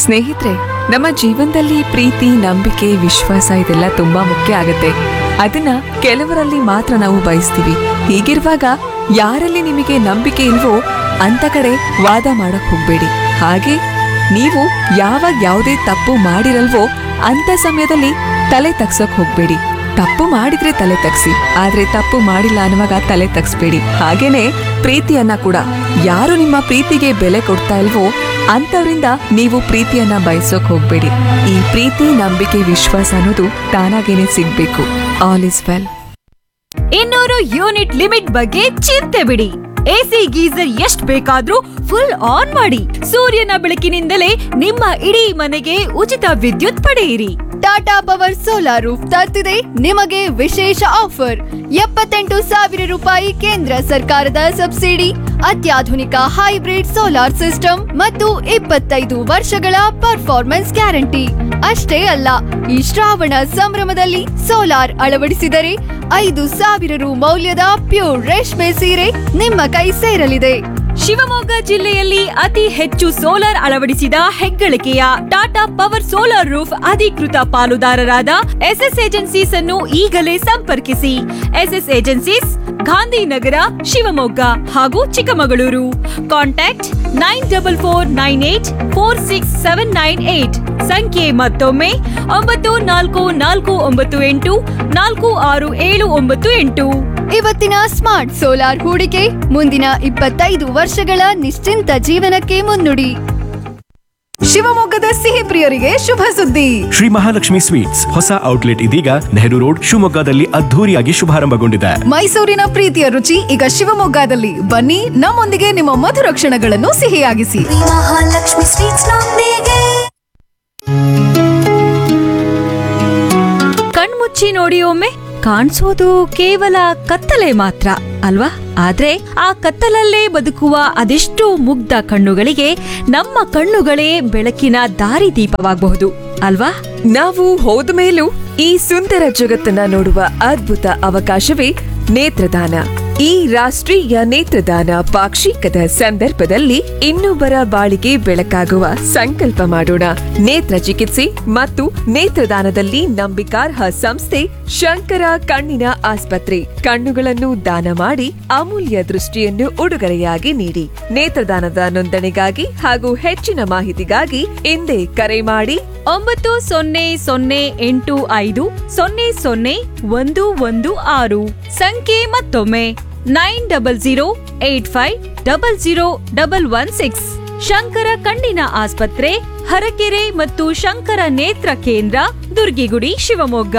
ಸ್ನೇಹಿತರೆ ನಮ್ಮ ಜೀವನದಲ್ಲಿ ಪ್ರೀತಿ ನಂಬಿಕೆ ವಿಶ್ವಾಸ ಇದೆಲ್ಲ ತುಂಬಾ ಮುಖ್ಯ ಆಗುತ್ತೆ ಅದನ್ನ ಕೆಲವರಲ್ಲಿ ಮಾತ್ರ ನಾವು ಬಯಸ್ತೀವಿ ಹೀಗಿರುವಾಗ ಯಾರಲ್ಲಿ ನಿಮಗೆ ನಂಬಿಕೆ ಇಲ್ವೋ ಅಂತ ಕಡೆ ವಾದ ಮಾಡಕ್ ಹೋಗ್ಬೇಡಿ ಹಾಗೆ ನೀವು ಯಾವಾಗ ಯಾವುದೇ ತಪ್ಪು ಮಾಡಿರಲ್ವೋ ಅಂತ ಸಮಯದಲ್ಲಿ ತಲೆ ತಗ್ಸಕ್ ಹೋಗ್ಬೇಡಿ ತಪ್ಪು ಮಾಡಿದ್ರೆ ತಲೆ ತಗ್ಸಿ ಆದ್ರೆ ತಪ್ಪು ಮಾಡಿಲ್ಲ ಅನ್ನುವಾಗ ತಲೆ ತಗ್ಸ್ಬೇಡಿ ಹಾಗೇನೆ ಪ್ರೀತಿಯನ್ನ ಕೂಡ ಯಾರು ನಿಮ್ಮ ಪ್ರೀತಿಗೆ ಬೆಲೆ ಕೊಡ್ತಾ ಇಲ್ವೋ ಅಂತವರಿಂದ ನೀವು ಪ್ರೀತಿಯನ್ನ ಬಯಸೋಕ್ ಹೋಗ್ಬೇಡಿ ಈ ಪ್ರೀತಿ ನಂಬಿಕೆ ವಿಶ್ವಾಸ ಅನ್ನೋದು ತಾನಾಗೇನೆ ಸಿಗ್ಬೇಕು ಆಲ್ ಇಸ್ ವೆಲ್ ಇನ್ನೂರು ಯೂನಿಟ್ ಲಿಮಿಟ್ ಬಗ್ಗೆ ಚಿಂತೆ ಬಿಡಿ ಎಸಿ ಗೀಸರ್ ಎಷ್ಟ್ ಬೇಕಾದ್ರೂ ಫುಲ್ ಆನ್ ಮಾಡಿ ಸೂರ್ಯನ ಬೆಳಕಿನಿಂದಲೇ ನಿಮ್ಮ ಇಡೀ ಮನೆಗೆ ಉಚಿತ ವಿದ್ಯುತ್ ಪಡೆಯಿರಿ ಟಾಟಾ ಪವರ್ ಸೋಲಾರ್ ರೂಫ್ ತರ್ತಿದೆ ನಿಮಗೆ ವಿಶೇಷ ಆಫರ್ ಎಪ್ಪತ್ತೆಂಟು ಸಾವಿರ ರೂಪಾಯಿ ಕೇಂದ್ರ ಸರ್ಕಾರದ ಸಬ್ಸಿಡಿ ಅತ್ಯಾಧುನಿಕ ಹೈಬ್ರಿಡ್ ಸೋಲಾರ್ ಸಿಸ್ಟಮ್ ಮತ್ತು ಇಪ್ಪತ್ತೈದು ವರ್ಷಗಳ ಪರ್ಫಾರ್ಮೆನ್ಸ್ ಗ್ಯಾರಂಟಿ ಅಷ್ಟೇ ಅಲ್ಲ ಈ ಶ್ರಾವಣ ಸಂಭ್ರಮದಲ್ಲಿ ಸೋಲಾರ್ ಅಳವಡಿಸಿದರೆ ಐದು ಸಾವಿರ ರು ಮೌಲ್ಯದ ಪ್ಯೂರ್ ರೇಷ್ಮೆ ಸೀರೆ ನಿಮ್ಮ ಕೈ ಸೇರಲಿದೆ ಶಿವಮೊಗ್ಗ ಜಿಲ್ಲೆಯಲ್ಲಿ ಅತಿ ಹೆಚ್ಚು ಸೋಲಾರ್ ಅಳವಡಿಸಿದ ಹೆಗ್ಗಳಿಕೆಯ ಟಾಟಾ ಪವರ್ ಸೋಲಾರ್ ರೂಫ್ ಅಧಿಕೃತ ಪಾಲುದಾರರಾದ ಎಸ್ಎಸ್ ಏಜೆನ್ಸೀಸ್ ಅನ್ನು ಈಗಲೇ ಸಂಪರ್ಕಿಸಿ ಎಸ್ಎಸ್ ಏಜೆನ್ಸೀಸ್ ಗಾಂಧಿನಗರ ಶಿವಮೊಗ್ಗ ಹಾಗೂ Chikkamagaluru contact nine double four nine eight four six seven nine eight ಸಂಖ್ಯೆ ಮತ್ತೊಮ್ಮೆ ಒಂಬತ್ತು ನಾಲ್ಕು ನಾಲ್ಕು ಒಂಬತ್ತು ಎಂಟು ನಾಲ್ಕು ಆರು ಏಳು ಒಂಬತ್ತು ಎಂಟು ಇವತ್ತಿನ ಸ್ಮಾರ್ಟ್ ಸೋಲಾರ್ ಹೂಡಿಕೆ ಮುಂದಿನ ಇಪ್ಪತ್ತೈದು ವರ್ಷಗಳ ನಿಶ್ಚಿಂತ ಜೀವನಕ್ಕೆ ಮುನ್ನುಡಿ ಶಿವಮೊಗ್ಗದ ಸಿಹಿ ಪ್ರಿಯರಿಗೆ ಶುಭ ಸುದ್ದಿ ಶ್ರೀ ಮಹಾಲಕ್ಷ್ಮಿ ಸ್ವೀಟ್ಸ್ ಹೊಸ ಔಟ್ಲೆಟ್ ಇದೀಗ ನೆಹರು ರೋಡ್ ಶಿವಮೊಗ್ಗದಲ್ಲಿ ಅದ್ಧೂರಿಯಾಗಿ ಶುಭಾರಂಭಗೊಂಡಿದೆ ಮೈಸೂರಿನ ಪ್ರೀತಿಯ ರುಚಿ ಈಗ ಶಿವಮೊಗ್ಗದಲ್ಲಿ ಬನ್ನಿ ನಮ್ಮೊಂದಿಗೆ ನಿಮ್ಮ ಮಧುರ ಕ್ಷಣಗಳನ್ನು ಸಿಹಿಯಾಗಿಸಿ ಮಹಾಲಕ್ಷ್ಮಿ ಸ್ವೀಟ್ಸ್ ನೊಂದಿಗೆ ಕಣ್ಮುಚ್ಚಿ ನೋಡಿ ಒಮ್ಮೆ ಕಾಣಿಸೋದು ಕೇವಲ ಕತ್ತಲೆ ಮಾತ್ರ ಅಲ್ವಾ ಆದ್ರೆ ಆ ಕತ್ತಲಲ್ಲೇ ಬದುಕುವ ಅದೆಷ್ಟೋ ಮುಗ್ಧ ಕಣ್ಣುಗಳಿಗೆ ನಮ್ಮ ಕಣ್ಣುಗಳೇ ಬೆಳಕಿನ ದಾರಿದೀಪವಾಗಬಹುದು ಅಲ್ವಾ ನಾವು ಹೋದ ಮೇಲೂ ಈ ಸುಂದರ ಜಗತ್ತನ್ನ ನೋಡುವ ಅದ್ಭುತ ಅವಕಾಶವೇ ನೇತ್ರದಾನ ಈ ರಾಷ್ಟ್ರೀಯ ನೇತ್ರದಾನ ಪಾಕ್ಷಿಕದ ಸಂದರ್ಭದಲ್ಲಿ ಇನ್ನೊಬ್ಬರ ಬಾಳಿಗೆ ಬೆಳಕಾಗುವ ಸಂಕಲ್ಪ ಮಾಡೋಣ ನೇತ್ರ ಚಿಕಿತ್ಸೆ ಮತ್ತು ನೇತ್ರದಾನದಲ್ಲಿ ನಂಬಿಕಾರ್ಹ ಸಂಸ್ಥೆ ಶಂಕರ ಕಣ್ಣಿನ ಆಸ್ಪತ್ರೆ ಕಣ್ಣುಗಳನ್ನು ದಾನ ಮಾಡಿ ಅಮೂಲ್ಯ ದೃಷ್ಟಿಯನ್ನು ಉಡುಗೊರೆಯಾಗಿ ನೀಡಿ ನೇತ್ರದಾನದ ನೋಂದಣಿಗಾಗಿ ಹಾಗೂ ಹೆಚ್ಚಿನ ಮಾಹಿತಿಗಾಗಿ ಹಿಂದೆ ಕರೆ ಮಾಡಿ ಒಂಬತ್ತು ಸೊನ್ನೆ ಸೊನ್ನೆ ಎಂಟು ಐದು ಸೊನ್ನೆ ಸೊನ್ನೆ ಒಂದು ಒಂದು ಆರು ಸಂಖ್ಯೆ ಮತ್ತೊಮ್ಮೆ nine double zero eight five double zero double one six Shankara ಕಣ್ಣಿನ ಆಸ್ಪತ್ರೆ ಹರಕೆರೆ ಮತ್ತು ಶಂಕರ ನೇತ್ರ ಕೇಂದ್ರ ದುರ್ಗಿಗುಡಿ ಶಿವಮೊಗ್ಗ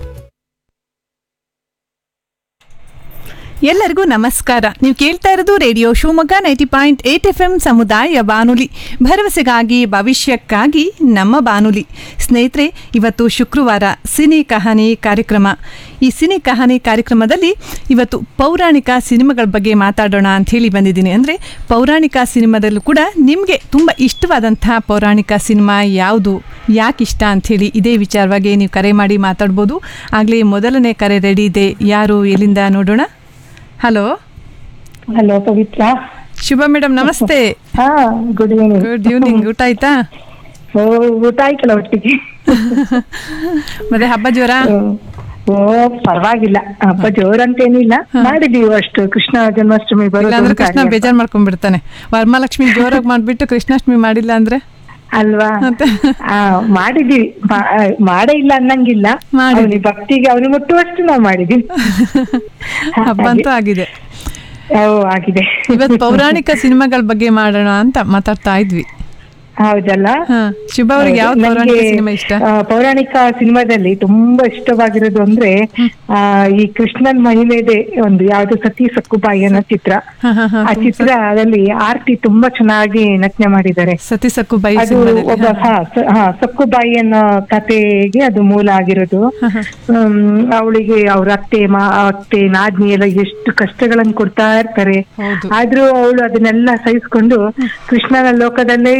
ಎಲ್ಲರಿಗೂ ನಮಸ್ಕಾರ ನೀವು ಕೇಳ್ತಾ ಇರೋದು radio Shivamogga ninety point eight F M ಸಮುದಾಯ ಬಾನುಲಿ ಭರವಸೆಗಾಗಿ ಭವಿಷ್ಯಕ್ಕಾಗಿ ನಮ್ಮ ಬಾನುಲಿ ಸ್ನೇಹಿತರೆ ಇವತ್ತು ಶುಕ್ರವಾರ ಸಿನಿ ಕಹಾನಿ ಕಾರ್ಯಕ್ರಮ ಈ ಸಿನಿ ಕಹಾನಿ ಕಾರ್ಯಕ್ರಮದಲ್ಲಿ ಇವತ್ತು ಪೌರಾಣಿಕ ಸಿನಿಮಾಗಳ ಬಗ್ಗೆ ಮಾತಾಡೋಣ ಅಂತ ಹೇಳಿ ಬಂದಿದ್ದೀನಿ ಅಂದರೆ ಪೌರಾಣಿಕ ಸಿನಿಮಾದಲ್ಲೂ ಕೂಡ ನಿಮಗೆ ತುಂಬ ಇಷ್ಟವಾದಂತಹ ಪೌರಾಣಿಕ ಸಿನಿಮಾ ಯಾವುದು ಯಾಕೆ ಇಷ್ಟ ಅಂಥೇಳಿ ಇದೇ ವಿಚಾರವಾಗಿ ನೀವು ಕರೆ ಮಾಡಿ ಮಾತಾಡ್ಬೋದು ಆಗಲೇ ಮೊದಲನೇ ಕರೆ ರೆಡಿ ಇದೆ ಯಾರು ಎಲ್ಲಿಂದ ನೋಡೋಣ hello hello Pavithra Shubha madam ನಮಸ್ತೆ ಹಾ ಗುಡ್ ಈವ್ನಿಂಗ್ ಗುಡ್ ಈವ್ನಿಂಗ್ ಊಟ ಆಯ್ತಾ ಓ ಊಟ ಆಯ್ತಲ್ಲ ಒಟ್ಟಿಗೆ ಮತ್ತೆ ಹಬ್ಬ ಜ್ವರ ಹ್ಮ್. ಓ ಪರವಾಗಿಲ್ಲ ಹಬ್ಬ ಜೋರಂತೇನಿಲ್ಲ ಮಾಡಿದೀವಿ ಅಷ್ಟು ಕೃಷ್ಣ ಜನ್ಮಾಷ್ಟಮಿ ಬರೋದು ಇಲ್ಲಾಂದ್ರೆ ಅಂತ ಕೃಷ್ಣ ಆಗಿದೆ. ಬೇಜಾರ್ ಮಾಡ್ಕೊಂಡ್ಬಿಡ್ತಾನೆ ವರಮಹಾಲಕ್ಷ್ಮಿ ಜೋರಾಗಿ ಮಾಡ್ಬಿಟ್ಟು ಕೃಷ್ಣಾಷ್ಟಮಿ ಮಾಡಿಲ್ಲ ಅಂದ್ರೆ ಅಲ್ವಾ ಮತ್ತೆ? ಆ ಮಾಡಿದೀವಿ ಮಾ- ಆ, ಮಾಡೇ ಇಲ್ಲ ಅನ್ನಂಗಿಲ್ಲ ಮಾಡಿದ್ವಿ. ಅವ್ನಿಗೆ ಭಕ್ತಿಗೆ ಅವನು ಮುಟ್ಟುವಷ್ಟು ನಾವು ಮಾಡಿದೀವಿ ಹಬ್ಬ ಅಂತೂ ಆಗಿದೆ ಓ ಆಗಿದೆ ಇವತ್ತು ಪೌರಾಣಿಕ ಸಿನಿಮಾಗಳ ಬಗ್ಗೆ ಮಾಡೋಣ ಅಂತ ಮಾತಾಡ್ತಾ ಇದ್ವಿ ಹೌದಲ್ಲ ಹಾ ಶುಭ ಅವ್ರಿಗೆ ಯಾವ ಹೌದು. ಪೌರಾಣಿಕ ನನ್ಗೆ, ಸಿನಿಮಾ ಇಷ್ಟ ಆ, ಪೌರಾಣಿಕ ಸಿನಿಮಾದಲ್ಲಿ ತುಂಬಾ ಇಷ್ಟವಾಗಿರೋದು ಅಂದ್ರೆ ಆ ಈ ಕೃಷ್ಣನ್ ಮಹಿಳೆದೆ ಒಂದು ಯಾವ್ದು ಸತಿ ಸಕ್ಕುಬಾಯಿ ಅನ್ನೋ ಚಿತ್ರ ಹಾ, ಹಾ, ಹಾ. ಆ ಚಿತ್ರದಲ್ಲಿ ಆರ್ತಿ ತುಂಬಾ ಚೆನ್ನಾಗಿ ನಟನೆ ಮಾಡಿದ್ದಾರೆ ಸತಿ ಸಕ್ಕು ಬೈ ಅದು ಸಿನಿಮಾದಲ್ಲಿ ಒಬ್ಬ ಹಾ ಸ- ಹಾ ಸಕ್ಕುಬಾಯಿ ಅನ್ನೋ ಕಥೆಗೆ ಅದು ಮೂಲ ಆಗಿರೋದು ಅವಳಿಗೆ ಅವ್ರ ಅತ್ತೆ ಮಾ ಅತ್ತೆ ನಾದ್ನಿ ಎಲ್ಲ ಎಷ್ಟು ಕಷ್ಟಗಳನ್ನ ಕೊಡ್ತಾ ಇರ್ತಾರೆ ಹೌದು. ಆದ್ರೂ ಅವಳು ಅದನ್ನೆಲ್ಲ ಸಹಿಸ್ಕೊಂಡು ಕೃಷ್ಣನ ಲೋಕದಲ್ಲೇ ಇರ್ತಾಳೆ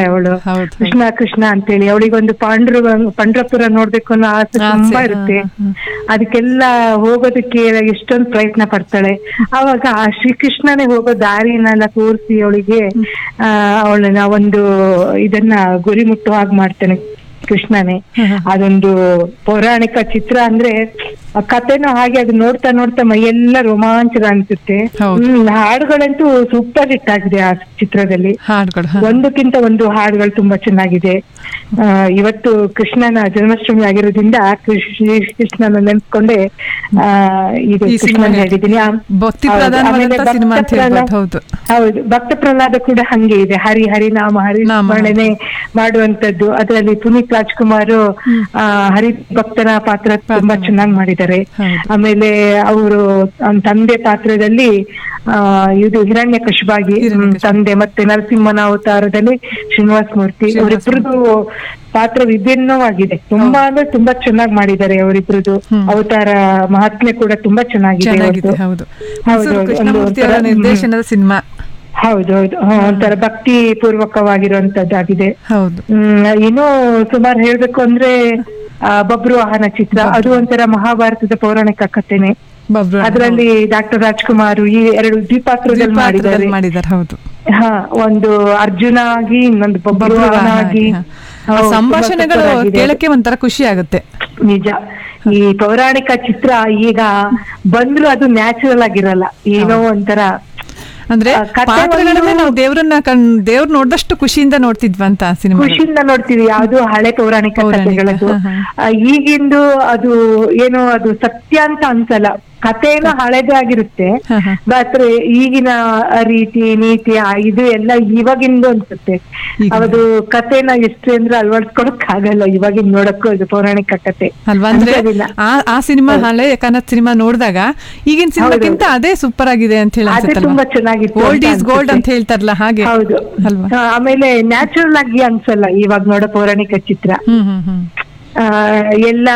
ಅವಳು ಹೌದು. ಕೃಷ್ಣ ಕೃಷ್ಣ ಅಂತೇಳಿ ಅವಳಿಗೊಂದು ಪಾಂಡ್ರ ಪಂಡ್ರಪುರ ನೋಡ್ಬೇಕು ಅನ್ನೋ ಆಸೆ ಆಸೆ, ತುಂಬಾ ಹಾ, ಇರುತ್ತೆ ಹಾ, ಅದಕ್ಕೆಲ್ಲ ಹೋಗೋದಕ್ಕೆ ಎಷ್ಟೊಂದು ಪ್ರಯತ್ನ ಪಡ್ತಾಳೆ ಅವಾಗ ಆ ಶ್ರೀಕೃಷ್ಣನೇ ಹೋಗೋ ದಾರಿನೆಲ್ಲ ತೋರಿಸಿ ಅವಳಿಗೆ ಆ ಅವಳನ್ನ ಒಂದು ಇದನ್ನ ಗುರಿ ಮುಟ್ಟುವ ಹಾಗೆ ಮಾಡ್ತಾನೆ ಕೃಷ್ಣನೇ ಅದೊಂದು ಪೌರಾಣಿಕ ಚಿತ್ರ ಅಂದ್ರೆ ಆ ಕಥೆನೂ ಹಾಗೆ ಅದು ನೋಡ್ತಾ ನೋಡ್ತಾ ಮೈಯೆಲ್ಲ ರೋಮಾಂಚನ ಅನ್ಸುತ್ತೆ ಹೌದು. ಹ್ಮ್ ಹಾಡುಗಳಂತೂ ಸೂಪರ್ ಹಿಟ್ ಆಗಿದೆ ಆ ಚಿತ್ರದಲ್ಲಿ ಹಾಡುಗಳು ಹಾ. ಒಂದಕ್ಕಿಂತ ಒಂದು ಹಾಡುಗಳು ತುಂಬಾ ಚೆನ್ನಾಗಿದೆ ಆ, ಇವತ್ತು ಕೃಷ್ಣನ ಜನ್ಮಾಷ್ಟಮಿ ಆಗಿರೋದ್ರಿಂದ ಕೃಷ್- ಶ್ರೀ ಕೃಷ್ಣನ ನೆನ್ಸ್ಕೊಂಡೆ ಆ, ಇದು ಈ ಸಿನಿಮಾ ಕೃಷ್ಣನ್ ಹೇಳಿದೀನಿ ಆ, ಭಕ್ತಿ ಹೌದು. ಪ್ರಧಾನವಾದಂತ ಆಮೇಲೆ ಭಕ್ತ ಸಿನಿಮಾ ಅಂತ ಪ್ರಹ್ಲಾದ- ಹೇಳ್ಬೋದು, ಹೌದು. ಹೌದು ಭಕ್ತ ಪ್ರಹ್ಲಾದ ಕೂಡ ಹಂಗೆ ಇದೆ ಹರಿ ಹರಿನಾಮ ಹರಿ ನಾಮ. ಸ್ಮರಣೆ ಮಾಡುವಂತದ್ದು ಅದರಲ್ಲಿ ಪುನೀತ್ ರಾಜ್ಕುಮಾರ್ ಆ, ಹರಿ ಭಕ್ತನ ಪಾತ್ರ ತುಂಬಾ ಚೆನ್ನಾಗಿ ಮಾಡಿದ್ದಾರೆ ಹೌದು. ಆಮೇಲೆ ಅವರು ತಂದೆ ಪಾತ್ರದಲ್ಲಿ ಆ ಇದು ಹಿರಣ್ಯ ಕಶಿಬಾಗಿ ತಂದೆ ಮತ್ತೆ ನರಸಿಂಹನ ಅವತಾರದಲ್ಲಿ ಶ್ರೀನಿವಾಸ ಮೂರ್ತಿ ಅವರಿಬ್ರದ್ದು ಪಾತ್ರ ವಿಭಿನ್ನವಾಗಿದೆ ತುಂಬಾ ಅಂದ್ರೆ ತುಂಬಾ ಚೆನ್ನಾಗಿ ಮಾಡಿದ್ದಾರೆ ಅವರಿಬ್ರದ್ದು ಅವತಾರ ಮಹಾತ್ಮೆ ಕೂಡ ತುಂಬಾ ಚೆನ್ನಾಗಿದೆ ಚೆನ್ನಾಗಿದೆ ಇವತ್ತು. ಹೌದು ಹೌದು, ಮೈಸೂರು ಹೌದು. ಕೃಷ್ಣಮೂರ್ತಿ ಅವರ ಒಂದು- ನಿರ್ದೇಶನದ ಸಿನಿಮಾ ಹೌದೌದು ಹ, ಒಂಥರ ಭಕ್ತಿ ಪೂರ್ವಕವಾಗಿರುವಂತದ್ದಾಗಿದೆ ಹೌದು ಹ್ಮ್ ಇನ್ನೂ ಸುಮಾರು ಹೇಳ್ಬೇಕು ಅಂದ್ರೆ ಆ, ಬಬ್ರು ವಾಹನ ಚಿತ್ರ ಅದು ಒಂಥರ ಮಹಾಭಾರತದ ಪೌರಾಣಿಕ ಕಥೆನೆ ಬಬ್ರು ಅದರಲ್ಲಿ ಡಾಕ್ಟರ್ ರಾಜ್ಕುಮಾರ್ ಈ ಎರಡು ದ್ವಿಪಾತ್ರದಲ್ಲಿ ಮಾಡಿದ್ದಾರೆ ಪಾತ್ರದಲ್ಲಿ ಮಾಡಿದ್ದಾರೆ ಹೌದು ಹಾ ಒಂದು ಅರ್ಜುನ ಆಗಿ ಇನ್ನೊಂದು ಬಬ್ರು ಬಬ್ರು ವಾಹನ ವಾಹನ ಆಗಿ ಆಗಿ, ಹಾ. ಆ ಹೌದು, ತುಂಬಾ ಸಂಭಾಷಣೆಗಳು super ಆಗಿದೆ. ಕೇಳಕ್ಕೆ ಒಂಥರ ಖುಷಿ ಆಗುತ್ತೆ ನಿಜ ಈ ಪೌರಾಣಿಕ ಚಿತ್ರ ಈಗ ಬಂದ್ರು ಅದು ನ್ಯಾಚುರಲ್ ಆಗಿರಲ್ಲ ಏನೋ ಒಂಥರ ಅಂದ್ರೆ ಆ, ಕಥೆ ಪಾತ್ರಗಳನ್ನೇ ಒಂದು- ನಾವು ದೇವ್ರನ್ನ ಕಣ್ ದೇವ್ರ ನೋಡಿದಷ್ಟು ಖುಷಿಯಿಂದ ನೋಡ್ತಿದ್ವಂತ ಸಿನಿಮಾ ಖುಷಿಯಿಂದ ನೋಡ್ತೀವಿ ಯಾವ್ದು ಹಳೆ ಪೌರಾಣಿಕ ಪೌರಾಣಿಕ, ಕಥೆಗಳದ್ದು ಹಾ, ಹಾ. ಆ, ಈಗಿಂದು ಅದು ಏನು ಅದು ಸತ್ಯ ಅಂತ ಅನ್ಸಲ್ಲ ಕಥೆನೂ ಹಳೆದೇ ಆಗಿರುತ್ತೆ ಹಾ, ಹಾ. ಮಾತ್ರ ಈಗಿನ ರೀತಿ ನೀತಿ ಆ, ಇದು ಎಲ್ಲ ಇವಾಗಿಂದು ಅನ್ಸುತ್ತೆ ಈಗ. ಅದು ಕಥೆನ ಎಷ್ಟು ಅಂದ್ರೆ ಅಳವಡಿಸ್ಕೊಳಕ್ ಆಗಲ್ಲ ಇವಾಗಿನ್ ನೋಡಕ್ಕೂ ಅದು ಪೌರಾಣಿಕ ಕಥೆ ಅಲ್ವಾ ಅಂದ್ರೆ ಅನ್ಸೋದಿಲ್ಲ. ಆ ಆ ಸಿನಿಮಾ ಹಳೆ ಕನ್ನಡ ಸಿನಿಮಾ ನೋಡಿದಾಗ ಈಗಿನ ಸಿನಿಮಾಕ್ಕಿಂತ ಅದೇ ಸೂಪರ್ ಆಗಿದೆ ಅಂತ ಹೇಳಿ ಅದೇ ತುಂಬಾ ಚೆನ್ನಾಗಿತ್ತು ಅಂತ ಓಲ್ಡ್ ಈಸ್ ಗೋಲ್ಡ್ ಅಂತ ಅನ್ಸುತ್ತೆ. ಹೇಳ್ತಾರಲ್ಲ ಹಾಗೆ ಹೌದು ಅಲ್ವಾ ಆ, ಆಮೇಲೆ ನ್ಯಾಚುರಲ್ ಆಗಿ ಅನ್ಸಲ್ಲ ಇವಾಗ ನೋಡೋ ಪೌರಾಣಿಕ ಚಿತ್ರ ಹ್ಮ್ ಹ್ಮ್ ಹ್ಮ್ ಆ, ಎಲ್ಲ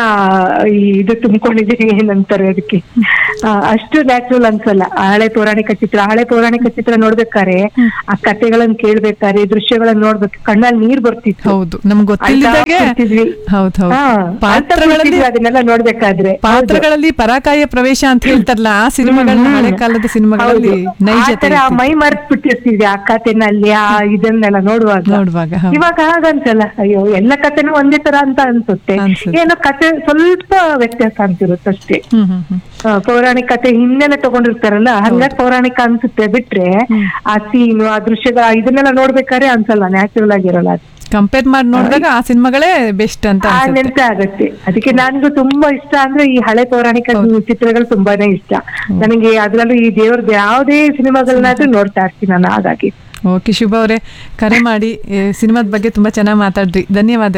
ಈ ಇದು ತುಂಬಿಕೊಂಡಿದೀವಿ ಏನಂತಾರೆ ಅದಕ್ಕೆ ಆ, ಅಷ್ಟು ನ್ಯಾಚುರಲ್ ಅನ್ಸಲ್ಲ ಆ ಹಳೆ ಪೌರಾಣಿಕ ಚಿತ್ರ ಹಳೆ ಪೌರಾಣಿಕ ಚಿತ್ರ ನೋಡ್ಬೇಕಾರೆ ಆ ಕಥೆಗಳನ್ನ ಕೇಳ್ಬೇಕಾರೆ ದೃಶ್ಯಗಳನ್ನ ನೋಡ್ಬೇಕು ಕಣ್ಣಲ್ಲಿ ನೀರ್ ಬರ್ತಿತ್ತು ಹೌದು ನಮ್ಗೆ ಗೊತ್ತಿಲ್ಲದಾಗೆ ಅಳ್ತಾ ಕೂರ್ತಿದ್ವಿ. ಹೌದು ಹೌದು ಹಾ, ಅಳ್ತಾ ಪಾತ್ರಗಳಲ್ಲಿ ಕೂರ್ತಿದ್ವಿ ಅದನ್ನೆಲ್ಲ ನೋಡ್ಬೇಕಾದ್ರೆ ಹೌದು. ಪಾತ್ರಗಳಲ್ಲಿ ಪರಾಕಾಯ ಪ್ರವೇಶ ಅಂತ ಹೇಳ್ತಾರಲ್ಲ ಆ ಸಿನಿಮಾಗಳನ್ನ ಹ್ಮ್. ಹಳೆ ಕಾಲದ ಸಿನಿಮಾಗಳಲ್ಲಿ ಹೌದು. ನೈಜತೆ ಆ ಥರ ಇರ್ತಿತ್ತು. ಮೈ ಮರ್ತ್ ಬಿಟ್ಟಿರ್ತಿದ್ವಿ ಆ ಕಥೆನಲ್ಲಿ ಆ ಇದನ್ನೆಲ್ಲ ನೋಡುವಾಗ ನೋಡುವಾಗ ಹೌದು. ಇವಾಗ ಹಾಗನ್ಸಲ್ಲ ಅಯ್ಯೋ ಎಲ್ಲ ಕಥೆನೂ ಒಂದೇ ತರ ಅಂತ ಅನ್ಸುತ್ತೆ ಅನ್ಸುತ್ತೆ. ಏನೋ ಕಥೆ ಸ್ವಲ್ಪ ವ್ಯತ್ಯಾಸ ಅಂತಿರುತ್ತೆ ಅಷ್ಟೇ ಹ್ಮ್ ಹ್ಮ್ ಹ್ಮ್ ಆ, ಪೌರಾಣಿಕ ಕಥೆ ಹಿನ್ನೆಲೆ ತಗೊಂಡಿರ್ತಾರಲ್ಲ ಹಂಗಾಗಿ ಪೌರಾಣಿಕ ಅನ್ಸುತ್ತೆ ಬಿಟ್ರೆ ಆ ಸೀನು ಆ ದೃಶ್ಯಗಳ ಇದನ್ನೆಲ್ಲ ನೋಡ್ಬೇಕಾದ್ರೆ ಅನ್ಸಲ್ಲ ನ್ಯಾಚುರಲ್ ಆಗಿರಲ್ಲ ಅದು ಕಂಪೇರ್ ಮಾಡಿ ನೋಡಿದಾಗ ಆ ಸಿನಿಮಾಗಳೇ ಬೆಸ್ಟ್ ಅಂತ ಆ ಅನ್ಸುತ್ತೆ ನೆನಪೇ ಆಗತ್ತೆ ಅದಕ್ಕೆ ನನ್ಗೂ ತುಂಬಾ ಇಷ್ಟ ಅಂದ್ರೆ ಈ ಹಳೆ ಪೌರಾಣಿಕ ಚಿತ್ರಗಳು ತುಂಬಾನೇ ಇಷ್ಟ ನನಗೆ ಅದ್ರಲ್ಲೂ ಈ ದೇವ್ರದ್ದು ಯಾವುದೇ ಸಿನಿಮಾಗಳನ್ನಾದ್ರೂ ನೋಡ್ತಾ ಇರ್ತೀನಿ ನಾನು ಹಾಗಾಗಿ ಓಕೆ ಶುಭ ಅವರೇ ಕರೆ ಮಾಡಿ ಸಿನಿಮಾದ ಬಗ್ಗೆ ತುಂಬಾ ಚೆನ್ನಾಗಿ ಮಾತಾಡ್ರಿ ಧನ್ಯವಾದ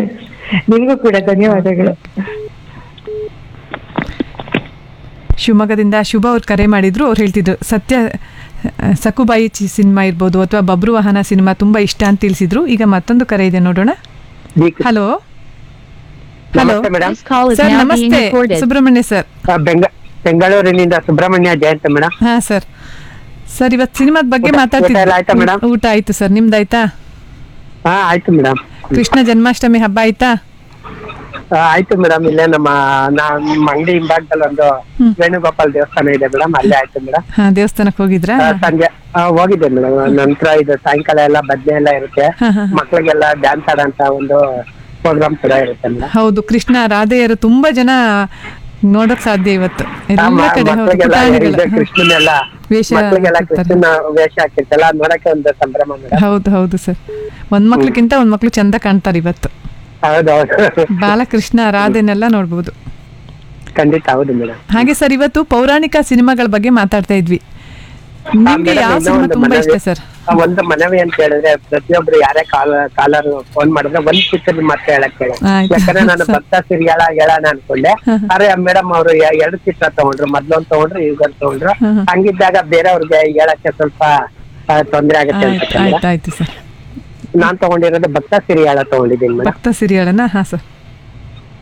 ನಿಮ್ಗೂ ಕೂಡ ಧನ್ಯವಾದಗಳು ಶಿವಮೊಗ್ಗದಿಂದ ಶುಭ ಅವ್ರು ಕರೆ ಮಾಡಿದ್ರು ಅವ್ರು ಹೇಳ್ತಿದ್ರು ಸತ್ಯ ಆ, ಸಕುಬಾಯಿ ಚಿ ಸಿನಿಮಾ ಇರ್ಬೋದು ಅಥವಾ ಬಬ್ರು ವಾಹನ ಸಿನಿಮಾ ತುಂಬಾ ಇಷ್ಟ ಅಂತ ತಿಳಿಸಿದ್ರು ಈಗ ಮತ್ತೊಂದು ಕರೆ ಇದೆ ನೋಡೋಣ ಹಲೋ ಹಲೋ ನಮಸ್ತೆ ಮೇಡಮ್ ಸರ್ ನಮಸ್ತೆ ಸುಬ್ರಹ್ಮಣ್ಯ ಸರ್ ಬೆಂಗ ಬೆಂಗಳೂರಿನಿಂದ ಸುಬ್ರಹ್ಮಣ್ಯ ಜಯಂತ ಮೇಡಮ್ ಹಾ ಸರ್ ಸರ್ ಇವತ್ತು ಸಿನಿಮಾದ ಬಗ್ಗೆ ಊಟ- ಮಾತಾಡ್ತಿದ್ವಿ ಊಟ ಎಲ್ಲ ಆಯ್ತಾ ಮೇಡಮ್? ಊಟ ಆಯ್ತು ಸರ್ ನಿಮ್ದಾಯ್ತಾ ಹಾ ಆಯ್ತು ಮೇಡಮ್ ಕೃಷ್ಣ ಜನ್ಮಾಷ್ಟಮಿ ಹಬ್ಬ ಆಯ್ತಾ ಆಯ್ತು ಮೇಡಮ್ ಇಲ್ಲೇ ನಮ್ಮ ನಮ್ಮ ಅಂಗಡಿ ಹಿಂಭಾಗದಲ್ಲಿ ಒಂದು ವೇಣುಗೋಪಾಲ್ ದೇವಸ್ಥಾನ ಇದೆ ಮೇಡಮ್ ಅಲ್ಲೇ ಆಯ್ತು ಮೇಡಮ್ ಹಾ ದೇವಸ್ಥಾನಕ್ಕೆ ಹೋಗಿದ್ರಾ ಸಂಜೆ ಆ, ಹೋಗಿದ್ದೆ ಮೇಡಮ್ ನಂತರ ಇದು ಸಾಯಂಕಾಲ ಎಲ್ಲ ಭಜನೆ ಎಲ್ಲ ಇರುತ್ತೆ ಹಾ, ಹಾ, ಹಾ. ಮಕ್ಳಿಗೆಲ್ಲ ಡ್ಯಾನ್ಸ್ ಆಡೋಂತ ಒಂದು ಪ್ರೋಗ್ರಾಮ್ ಕೂಡ ಇರುತ್ತೆ ಮೇಡಮ್ ಹೌದು ಕೃಷ್ಣ ರಾಧೆಯರು ತುಂಬಾ ಜನ ನೋಡಕ್ ಸಾಧ್ಯ ಇವತ್ತು ಎಲ್ಲ ಕಡೆ ಹೌದು ಮಕ್ಳಿಗೆಲ್ಲ ಪುಟಾಣಿಗಳು. ಇದೆ ಕೃಷ್ಣನೆಲ್ಲ ವೇಷ ಮಕ್ಳಿಗೆಲ್ಲ ಹಾಕ್ತಾರೆ. ಕೃಷ್ಣನ ವೇಷ ಹಾಕಿರ್ತಲ್ಲ ನೋಡಕ್ಕೆ ಒಂದು ಸಂಭ್ರಮ ಮೇಡಮ್ ಹೌದು ಹೌದು ಸರ್ ಒಂದ್ ಮಕ್ಳಿಗಿಂತ ಒಂದ್ ಮಕ್ಳು ಚಂದ ಕಾಣ್ತಾರೆ ಇವತ್ತು ಹೌದೌದು ಬಾಲಕೃಷ್ಣ ರಾಧೆನೆಲ್ಲ ನೋಡ್ಬೋದು ಖಂಡಿತ ಹೌದು ಮೇಡಮ್ ಹಾಗೆ ಸರ್ ಇವತ್ತು ಪೌರಾಣಿಕ ಸಿನಿಮಾಗಳ ಬಗ್ಗೆ ಮಾತಾಡ್ತಾ ಇದ್ವಿ ನಿಮ್ಗೆ ಯಾವ ಸಿನಿಮಾ ತುಂಬಾ ಇಷ್ಟ ಸರ್ ಒಂದು ಮನವಿ ಅಂತ ಹೇಳಿದ್ರೆ ಪ್ರತಿಯೊಬ್ರು ಯಾರೇ ಕಾಲ ಕಾಲರ್ ಫೋನ್ ಮಾಡಿದ್ರೆ ಒಂದ್ ಚಿತ್ರದ ಮಾತ್ರ ಹೇಳಕ್ ಹೇಳಿ ಆಯ್ತು. ಯಾಕಂದ್ರೆ ನಾನು ಭಕ್ತ ಸಿರಿಯಾಳ ಹೇಳೋಣ ಅನ್ಕೊಂಡೆ ಆದ್ರೆ ಮೇಡಮ್ ಅವರು ಎರಡು ಚಿತ್ರ ತಗೊಂಡ್ರು ಮೊದ್ಲೊಂದ್ ತಗೊಂಡ್ರು ಈಗ ತಗೊಂಡ್ರು ಹಂಗಿದ್ದಾಗ ಬೇರೆಯವ್ರಿಗೆ ಹೇಳಕ್ಕೆ ಸ್ವಲ್ಪ ಆ, ತೊಂದ್ರೆ ಆಗುತ್ತೆ ಅಂತ ಆಯ್ತು ಆಯ್ತು ಆಯ್ತು ಸರ್ ನಾನ್ ತಗೊಂಡಿರೋದು ಭಕ್ತ ಸಿರಿಯಾಳ ತಗೊಂಡಿದ್ದೀನಿ ಮೇಡಮ್ ಭಕ್ತ ಸಿರಿಯಾಳನ ಹಾ ಸರ್